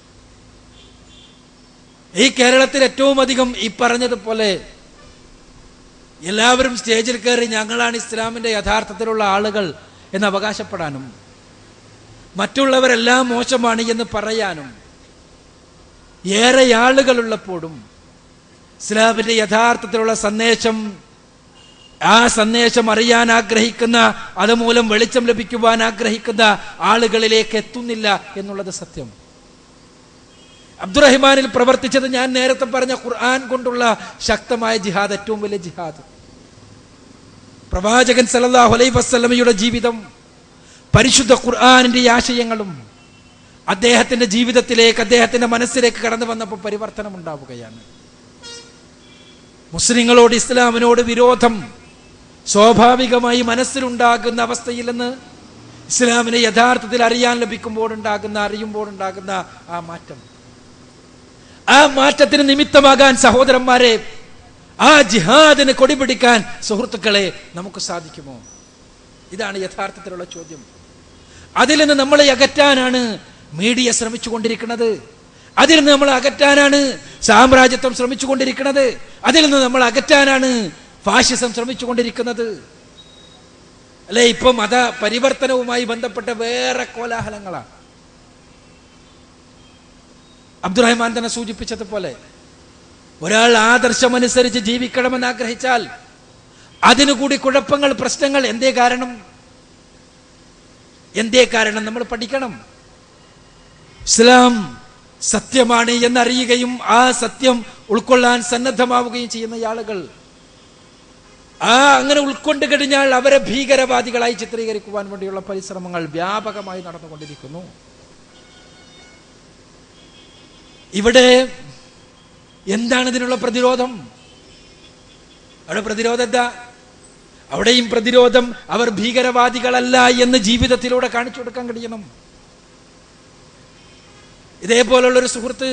ഈ കേരളത്തിൽ ഏറ്റവും അധികം ഈ പറഞ്ഞതുപോലെ എല്ലാവരും സ്റ്റേജിൽ കയറി ഞങ്ങളാണ് ഇസ്ലാമിന്റെ യഥാർത്ഥത്തിലുള്ള ആളുകൾ എന്ന് അവകാശപ്പെടാനും മറ്റുള്ളവരെല്ലാം മോശമാണ് എന്ന് പറയാനും ഏറെ ആളുകളുള്ളപ്പോഴും ഇസ്ലാമിന്റെ യഥാർത്ഥത്തിലുള്ള സന്ദേശം ആ സന്ദേശം അറിയാൻ ആഗ്രഹിക്കുന്ന അതുമൂലം വെളിച്ചം ലഭിക്കുവാൻ ആഗ്രഹിക്കുന്ന ആളുകളിലേക്ക് എത്തുന്നില്ല എന്നുള്ളത് സത്യം അബ്ദുറഹിമാനിൽ പ്രവർത്തിച്ചത് ഞാൻ നേരത്തെ പറഞ്ഞ ഖുർആൻ കൊണ്ടുള്ള ശക്തമായ ജിഹാദ് ഏറ്റവും വലിയ ജിഹാദ് പ്രവാചകൻ സല്ലല്ലാഹു അലൈഹി വസല്ലമയുടെ ജീവിതം പരിശുദ്ധ ഖുർആാനിന്റെ ഈ ആശയങ്ങളും അദ്ദേഹത്തിന്റെ ജീവിതത്തിലേക്ക് അദ്ദേഹത്തിന്റെ മനസ്സിലേക്ക് കടന്നു വന്നപ്പോൾ പരിവർത്തനം ഉണ്ടാവുകയാണ് മുസ്ലിങ്ങളോട് ഇസ്ലാമിനോട് വിരോധം സ്വാഭാവികമായി മനസ്സിലുണ്ടാകുന്ന അവസ്ഥയിൽ നിന്ന് ഇസ്ലാമിനെ യഥാർത്ഥത്തിൽ അറിയാൻ ലഭിക്കുമ്പോൾ ഉണ്ടാകുന്ന അറിയുമ്പോൾ ഉണ്ടാകുന്ന ആ മാറ്റം ആ മാറ്റത്തിന് നിമിത്തമാകാൻ സഹോദരന്മാരെ ആ ജിഹാദിന് കൊടിപിടിക്കാൻ സുഹൃത്തുക്കളെ നമുക്ക് സാധിക്കുമോ ഇതാണ് യഥാർത്ഥത്തിലുള്ള ചോദ്യം അതിൽ നിന്ന് നമ്മളെ അകറ്റാനാണ് മീഡിയ ശ്രമിച്ചുകൊണ്ടിരിക്കുന്നത് അതിൽ നിന്ന് നമ്മൾ അകറ്റാനാണ് സാമ്രാജ്യത്വം ശ്രമിച്ചുകൊണ്ടിരിക്കുന്നത് അതിൽ നിന്ന് നമ്മൾ അകറ്റാനാണ് ഫാഷിസം ശ്രമിച്ചുകൊണ്ടിരിക്കുന്നത് അല്ലെ ഇപ്പൊ മത പരിവർത്തനവുമായി ബന്ധപ്പെട്ട വേറെ കോലാഹലങ്ങളാണ് അബ്ദുറഹ്മാൻ തന്നെ സൂചിപ്പിച്ചതുപോലെ ഒരാൾ ആദർശമനുസരിച്ച് ജീവിക്കണമെന്ന് ആഗ്രഹിച്ചാൽ അതിനുകൂടി കുഴപ്പങ്ങൾ പ്രശ്നങ്ങൾ എന്തേ കാരണം എന്തേ കാരണം നമ്മൾ പഠിക്കണം ഇസ്ലാം സത്യമാണ് എന്നറിയുകയും ആ സത്യം ഉൾക്കൊള്ളാൻ സന്നദ്ധമാവുകയും ചെയ്യുന്ന ആളുകൾ ആ അങ്ങനെ ഉൾക്കൊണ്ട് കഴിഞ്ഞാൽ അവരെ ഭീകരവാദികളായി ചിത്രീകരിക്കുവാൻ വേണ്ടിയുള്ള പരിശ്രമങ്ങൾ വ്യാപകമായി നടന്നുകൊണ്ടിരിക്കുന്നു ഇവിടെ എന്താണ് ഇതിനുള്ള പ്രതിരോധം അവിടെ പ്രതിരോധം എന്താ അവിടെയും പ്രതിരോധം അവർ ഭീകരവാദികളല്ല എന്ന് ജീവിതത്തിലൂടെ കാണിച്ചു കൊടുക്കാൻ കഴിയണം ഇതേപോലുള്ള ഒരു സുഹൃത്ത്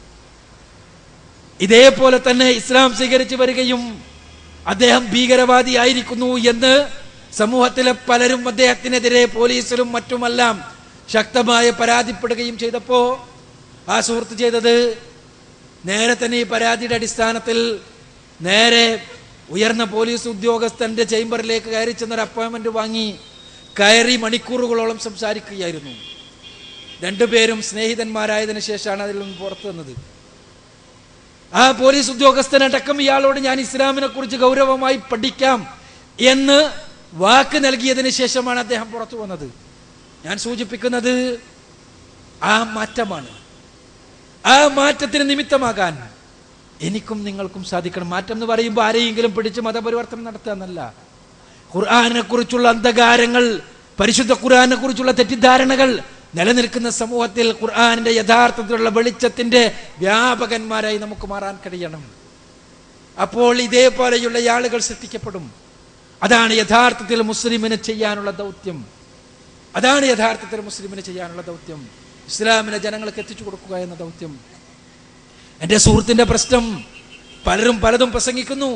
ഇതേപോലെ തന്നെ ഇസ്ലാം സ്വീകരിച്ചു വരികയും അദ്ദേഹം ഭീകരവാദി ആയിരിക്കുന്നു എന്ന് സമൂഹത്തിലെ പലരും അദ്ദേഹത്തിനെതിരെ പോലീസിലും മറ്റുമെല്ലാം ശക്തമായി പരാതിപ്പെടുകയും ചെയ്തപ്പോ ആ സുഹൃത്ത് ചെയ്തത് നേരെ തന്നെ ഈ പരാതിയുടെ അടിസ്ഥാനത്തിൽ നേരെ ഉയർന്ന പോലീസ് ഉദ്യോഗസ്ഥന്റെ ചേംബറിലേക്ക് കയറി ചെന്നൊരു അപ്പോയിന്റ്മെന്റ് വാങ്ങി കയറി മണിക്കൂറുകളോളം സംസാരിക്കുകയായിരുന്നു രണ്ടുപേരും സ്നേഹിതന്മാരായതിനു ശേഷമാണ് അതിൽ നിന്ന് പുറത്തു വന്നത് ആ പോലീസ് ഉദ്യോഗസ്ഥനടക്കം ഇയാളോട് ഞാൻ ഇസ്ലാമിനെ കുറിച്ച് ഗൗരവമായി പഠിക്കാം എന്ന് വാക്ക് നൽകിയതിനു ശേഷമാണ് അദ്ദേഹം പുറത്തു വന്നത് ഞാൻ സൂചിപ്പിക്കുന്നത് ആ മാറ്റമാണ് ആ മാറ്റത്തിന് നിമിത്തമാകാൻ എനിക്കും നിങ്ങൾക്കും സാധിക്കണം മാറ്റം എന്ന് പറയുമ്പോൾ ആരെയെങ്കിലും പിടിച്ച് മതപരിവർത്തനം നടത്തുക എന്നല്ല ഖുർആാനെ കുറിച്ചുള്ള അന്ധകാരങ്ങൾ പരിശുദ്ധ ഖുർആാനെ കുറിച്ചുള്ള തെറ്റിദ്ധാരണകൾ നിലനിൽക്കുന്ന സമൂഹത്തിൽ ഖുർആാനിന്റെ യഥാർത്ഥത്തിലുള്ള വെളിച്ചത്തിന്റെ വ്യാപകന്മാരായി നമുക്ക് മാറാൻ കഴിയണം അപ്പോൾ ഇതേപോലെയുള്ള ആളുകൾ സൃഷ്ടിക്കപ്പെടും അതാണ് യഥാർത്ഥത്തിൽ മുസ്ലിമിന് ചെയ്യാനുള്ള ദൗത്യം അതാണ് യഥാർത്ഥത്തിൽ മുസ്ലിമിന് ചെയ്യാനുള്ള ദൗത്യം ഇസ്ലാമിനെ ജനങ്ങൾക്ക് എത്തിച്ചു കൊടുക്കുക എന്ന ദൗത്യം എന്റെ സുഹൃത്തിന്റെ പ്രശ്നം പലരും പലതും പ്രസംഗിക്കുന്നു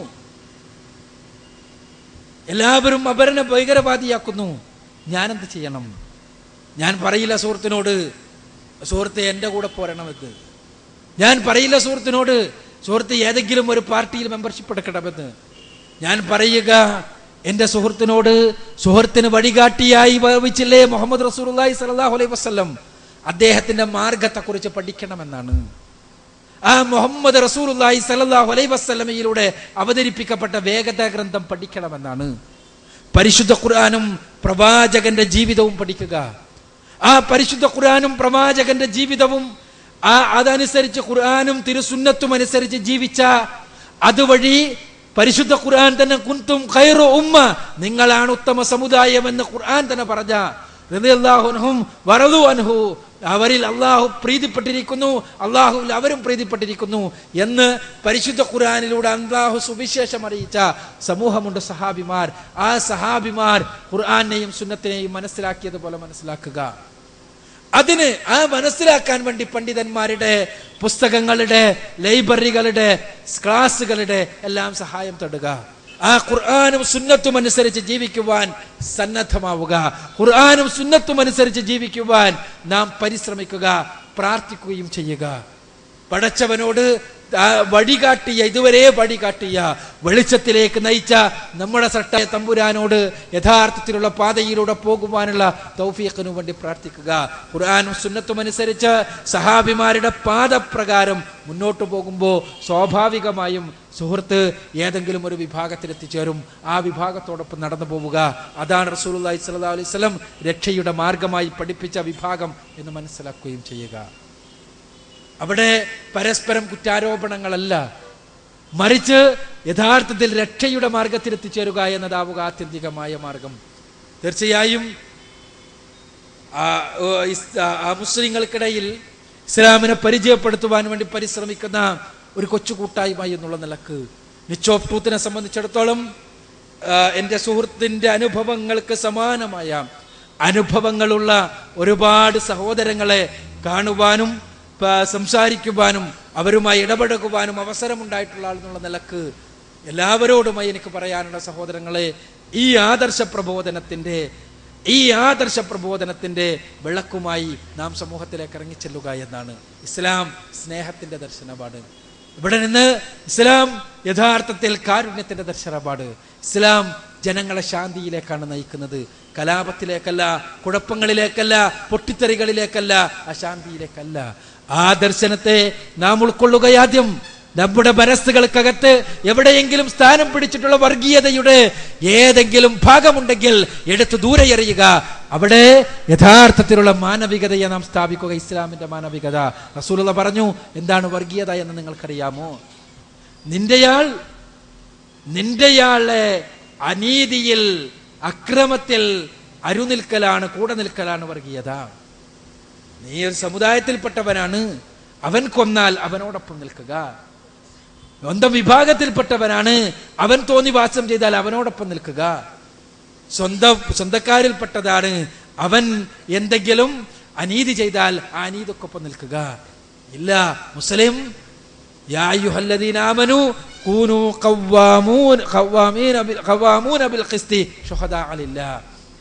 എല്ലാവരും അപരനെ ഭീകരവാദിയാക്കുന്നു ഞാനെന്ത് ചെയ്യണം ഞാൻ പറയില്ല സുഹൃത്തിനോട് സുഹൃത്തെ എൻ്റെ കൂടെ പോരണമെന്ന് ഞാൻ പറയില്ല സുഹൃത്തിനോട് സുഹൃത്ത് ഏതെങ്കിലും ഒരു പാർട്ടിയിൽ മെമ്പർഷിപ്പ് എടുക്കണമെന്ന് ഞാൻ പറയുക എൻ്റെ സുഹൃത്തിനോട് സുഹൃത്തിന് വഴികാട്ടിയായി ഭാവിച്ചില്ലേ മുഹമ്മദ് റസൂലുള്ളാഹി സ്വല്ലല്ലാഹു അലൈഹി വസല്ലം അദ്ദേഹത്തിന്റെ മാർഗത്തെക്കുറിച്ച് പഠിക്കണമെന്നാണ് ആ മുഹമ്മദ് റസൂലുള്ളാഹി സ്വല്ലല്ലാഹു അലൈഹി വസല്ലമയിലൂടെ അവതരിപ്പിക്കപ്പെട്ട വേഗത ഗ്രന്ഥം പഠിക്കണമെന്നാണ് പരിശുദ്ധ ഖുർആാനും പ്രവാചകന്റെ ജീവിതവും പഠിക്കുക ആ പരിശുദ്ധ ഖുർആാനും പ്രവാചകന്റെ ജീവിതവും ആ അതനുസരിച്ച് ഖുർആാനും തിരുസുന്നത്തും അനുസരിച്ച് ജീവിച്ച അതുവഴി പരിശുദ്ധ ഖുർആൻ തന്നെ കുന്തും ഖൈറു ഉമ്മ നിങ്ങളാണ് ഉത്തമ സമുദായം എന്ന് ഖുർആൻ തന്നെ പറഞ്ഞ റളിയല്ലാഹുൻഹും വറദു അൻഹു അവരിൽ അള്ളാഹു പ്രീതിപ്പെട്ടിരിക്കുന്നു അള്ളാഹുവിൽ അവരും പ്രീതിപ്പെട്ടിരിക്കുന്നു എന്ന് പരിശുദ്ധ ഖുർആനിലൂടെ അള്ളാഹു സുവിശേഷം അറിയിച്ച സമൂഹമുണ്ട് സഹാബിമാർ ആ സഹാബിമാർ ഖുർആനെയും സുന്നത്തിനെയും മനസ്സിലാക്കിയതുപോലെ മനസ്സിലാക്കുക അതിന് ആ മനസ്സിലാക്കാൻ വേണ്ടി പണ്ഡിതന്മാരുടെ പുസ്തകങ്ങളുടെ ലൈബ്രറികളുടെ ക്ലാസ്സുകളുടെ എല്ലാം സഹായം തേടുക ആ ഖുർആാനും സുന്നത്തും അനുസരിച്ച് ജീവിക്കുവാൻ സന്നദ്ധമാവുക ഖുർആാനും സുന്നത്തും അനുസരിച്ച് ജീവിക്കുവാൻ നാം പരിശ്രമിക്കുക പ്രാർത്ഥിക്കുകയും ചെയ്യുക പടച്ചവനോട് ആ വഴികാട്ടിയ ഇതുവരെ വഴികാട്ടിയ വെളിച്ചത്തിലേക്ക് നയിച്ച നമ്മുടെ സട്ടയ തമ്പുരാനോട് യഥാർത്ഥത്തിലുള്ള പാതയിലൂടെ പോകുവാനുള്ള തൗഫീഖിനു വേണ്ടി പ്രാർത്ഥിക്കുക ഖുർആാനും സുന്നത്തും അനുസരിച്ച് സഹാബിമാരുടെ പാദപ്രകാരം മുന്നോട്ട് പോകുമ്പോൾ സ്വാഭാവികമായും സുഹൃത്ത് ഏതെങ്കിലും ഒരു വിഭാഗത്തിൽ എത്തിച്ചേരും ആ വിഭാഗത്തോടൊപ്പം നടന്നു പോവുക അതാണ് റസൂലുള്ളാഹി സ്വല്ലല്ലാഹു അലൈഹി വസല്ലം രക്ഷയുടെ മാർഗമായി പഠിപ്പിച്ച വിഭാഗം എന്ന് മനസ്സിലാക്കുകയും ചെയ്യുക അവിടെ പരസ്പരം കുറ്റാരോപണങ്ങളല്ല മറിച്ച് യഥാർത്ഥത്തിൽ രക്ഷയുടെ മാർഗത്തിൽ എത്തിച്ചേരുക എന്നതാവുക ആത്യന്തികമായ മാർഗം തീർച്ചയായും ആ, ഓ, ഇസ്- ആ, ആ മുസ്ലിങ്ങൾക്കിടയിൽ ഇസ്ലാമിനെ പരിചയപ്പെടുത്തുവാൻ വേണ്ടി പരിശ്രമിക്കുന്ന ഒരു കൊച്ചു കൂട്ടായ്മ എന്നുള്ള നിലക്ക് നിച്ച് ഓഫ് ട്രൂത്തിനെ സംബന്ധിച്ചിടത്തോളം ആ, എൻ്റെ സുഹൃത്തിൻ്റെ അനുഭവങ്ങൾക്ക് സമാനമായ അനുഭവങ്ങളുള്ള ഒരുപാട് സഹോദരങ്ങളെ കാണുവാനും പ- സംസാരിക്കുവാനും അവരുമായി ഇടപഴകുവാനും അവസരമുണ്ടായിട്ടുള്ള ആളെന്നുള്ള നിലക്ക് എല്ലാവരോടുമായി എനിക്ക് പറയാനുള്ള സഹോദരങ്ങളെ ഈ ആദർശ പ്രബോധനത്തിന്റെ ഈ ആദർശ പ്രബോധനത്തിന്റെ വിളക്കുമായി നാം സമൂഹത്തിലേക്ക് ഇറങ്ങിച്ചെല്ലുക എന്നാണ് ഇസ്ലാം സ്നേഹത്തിന്റെ ദർശനപാട് ഇവിടെ നിന്ന് ഇസ്ലാം യഥാർത്ഥത്തിൽ കാരുണ്യത്തിന്റെ ദർശനപാട് ഇസ്ലാം ജനങ്ങളെ ശാന്തിയിലേക്കാണ് നയിക്കുന്നത് കലാപത്തിലേക്കല്ല കുഴപ്പങ്ങളിലേക്കല്ല പൊട്ടിത്തെറികളിലേക്കല്ല അശാന്തിയിലേക്കല്ല ആ ദർശനത്തെ നാം ഉൾക്കൊള്ളുകയാദ്യം നമ്മുടെ മനസ്സുകൾക്കകത്ത് എവിടെയെങ്കിലും സ്ഥാനം പിടിച്ചിട്ടുള്ള വർഗീയതയുടെ ഏതെങ്കിലും ഭാഗമുണ്ടെങ്കിൽ എടുത്തു ദൂരെ എറിയുക അവിടെ യഥാർത്ഥത്തിലുള്ള മാനവികതയെ നാം സ്ഥാപിക്കുക ഇസ്ലാമിന്റെ മാനവികത റസൂലുള്ള പറഞ്ഞു എന്താണ് വർഗീയത എന്ന് നിങ്ങൾക്കറിയാമോ നിന്റെയാൾ നിന്റെയാളെ അനീതിയിൽ അക്രമത്തിൽ അരുനിൽക്കലാണ് കൂടെ നിൽക്കലാണ് വർഗീയത നീ ഒരു സമുദായത്തിൽപ്പെട്ടവനാണ് അവൻ കൊന്നാൽ അവനോടൊപ്പം നിൽക്കുക സ്വന്തം വിഭാഗത്തിൽപ്പെട്ടവനാണ് അവൻ തോന്നി വാസം ചെയ്താൽ അവനോടൊപ്പം നിൽക്കുക സ്വന്തം സ്വന്തക്കാരിൽപ്പെട്ടതാണ് അവൻ എന്തെങ്കിലും അനീതി ചെയ്താൽ ആ അനീതിക്കൊപ്പം നിൽക്കുക ഇല്ല മുസ്ലിം യാ അയ്യുഹല്ലദീന ആമനു കൂനു ഖവ്വാമൂൻ ഖവ്വാമീന ബിൽ ഖവ്വാമൂന ബിൽ ഖിസ്തി ശുഹദാ ലില്ലാ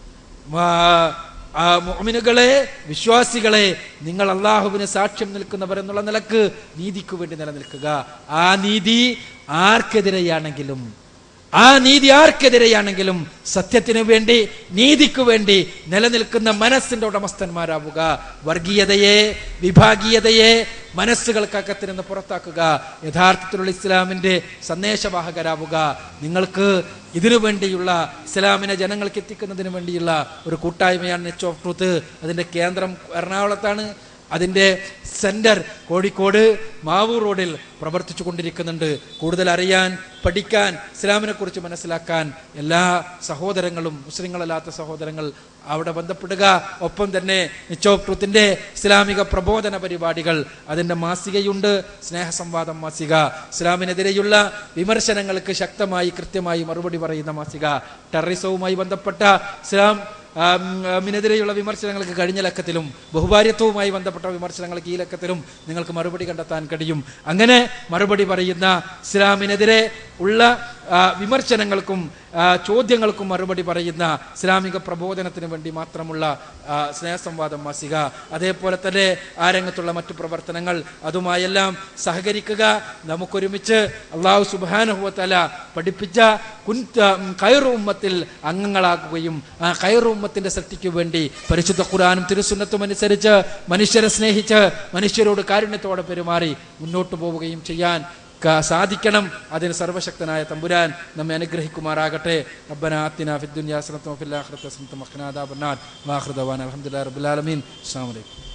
മാ- ആ മുഅ്മിനുകളെ വിശ്വാസികളെ നിങ്ങൾ അള്ളാഹുവിന് സാക്ഷ്യം നിൽക്കുന്നവർ എന്നുള്ള നിലക്ക് നീതിക്ക് വേണ്ടി നിലനിൽക്കുക ആ നീതി ആർക്കെതിരെയാണെങ്കിലും ആ നീതി ആർക്കെതിരെയാണെങ്കിലും സത്യത്തിനു വേണ്ടി നീതിക്കു വേണ്ടി നിലനിൽക്കുന്ന മനസ്സിന്റെ ഉടമസ്ഥന്മാരാവുക വർഗീയതയെ വിഭാഗീയതയെ മനസ്സുകൾക്കകത്ത് നിന്ന് പുറത്താക്കുക യഥാർത്ഥത്തിലുള്ള ഇസ്ലാമിന്റെ സന്ദേശവാഹകരാവുക നിങ്ങൾക്ക് ഇതിനു വേണ്ടിയുള്ള ഇസ്ലാമിനെ ജനങ്ങൾക്ക് എത്തിക്കുന്നതിന് വേണ്ടിയുള്ള ഒരു കൂട്ടായ്മയാണ് നെച്ച് ഓഫ് ട്രൂത്ത് അതിന്റെ കേന്ദ്രം എറണാകുളത്താണ് അതിന്റെ സെന്റർ കോഴിക്കോട് മാവൂർ റോഡിൽ പ്രവർത്തിച്ചു കൊണ്ടിരിക്കുന്നുണ്ട് കൂടുതൽ അറിയാൻ പഠിക്കാൻ ഇസ്ലാമിനെ കുറിച്ച് മനസ്സിലാക്കാൻ എല്ലാ സഹോദരങ്ങളും മുസ്ലിങ്ങളല്ലാത്ത സഹോദരങ്ങൾ അവിടെ ബന്ധപ്പെടുക ഒപ്പം തന്നെ നിച്ച് ഓഫ് ട്രൂത്തിന്റെ ഇസ്ലാമിക പ്രബോധന പരിപാടികൾ അതിന്റെ മാസികയുണ്ട് സ്നേഹസംവാദം മാസിക ഇസ്ലാമിനെതിരെയുള്ള വിമർശനങ്ങൾക്ക് ശക്തമായി കൃത്യമായി മറുപടി പറയുന്ന മാസിക ടെററിസവുമായി ബന്ധപ്പെട്ട ഇസ്ലാം മിനെതിരെയുള്ള വിമർശനങ്ങൾക്ക് കഴിഞ്ഞ ലക്കത്തിലും ബഹുഭാര്യത്വവുമായി ബന്ധപ്പെട്ട വിമർശനങ്ങൾക്ക് ഈ ലക്കത്തിലും നിങ്ങൾക്ക് മറുപടി കണ്ടെത്താൻ കഴിയും അങ്ങനെ മറുപടി പറയുന്ന ഇസ്ലാമിനെതിരെ ഉള്ള ആ, വിമർശനങ്ങൾക്കും ആ, ചോദ്യങ്ങൾക്കും മറുപടി പറയുന്ന ഇസ്ലാമിക പ്രബോധനത്തിന് വേണ്ടി മാത്രമുള്ള ആ, സ്നേഹസംവാദം മാസിക അതേപോലെ തന്നെ ആ രംഗത്തുള്ള മറ്റു പ്രവർത്തനങ്ങൾ അതുമായെല്ലാം സഹകരിക്കുക നമുക്കൊരുമിച്ച് അള്ളാഹു സുബാനുഭവത്തല പഠിപ്പിച്ച കുൻ കയറു ഉമ്മത്തിൽ അംഗങ്ങളാക്കുകയും ആ കയറു ഉമ്മത്തിന്റെ സൃഷ്ടിക്കു വേണ്ടി പരിശുദ്ധ ഖുറാനും തിരുസുന്നത്തും അനുസരിച്ച് മനുഷ്യരെ സ്നേഹിച്ച് മനുഷ്യരോട് കാരുണ്യത്തോടെ പെരുമാറി മുന്നോട്ട് പോവുകയും ചെയ്യാൻ ക- സാധിക്കണം അതിന് സർവശക്തനായ തമ്പുരാൻ നമ്മെ അനുഗ്രഹിക്കുമാറാകട്ടെ റബ്ബന ആത്തിന ഫിദ്ദുനിയ ഹസനത്തും വഫിൽ ആഖിറതി ഹസനത്തും വഖിനാ അദാബന്നാർ വാഖിറു ദവാന അൽഹംദുലില്ലാഹി റബ്ബിൽ ആലമീൻ അസ്സലാമു അലൈക്കും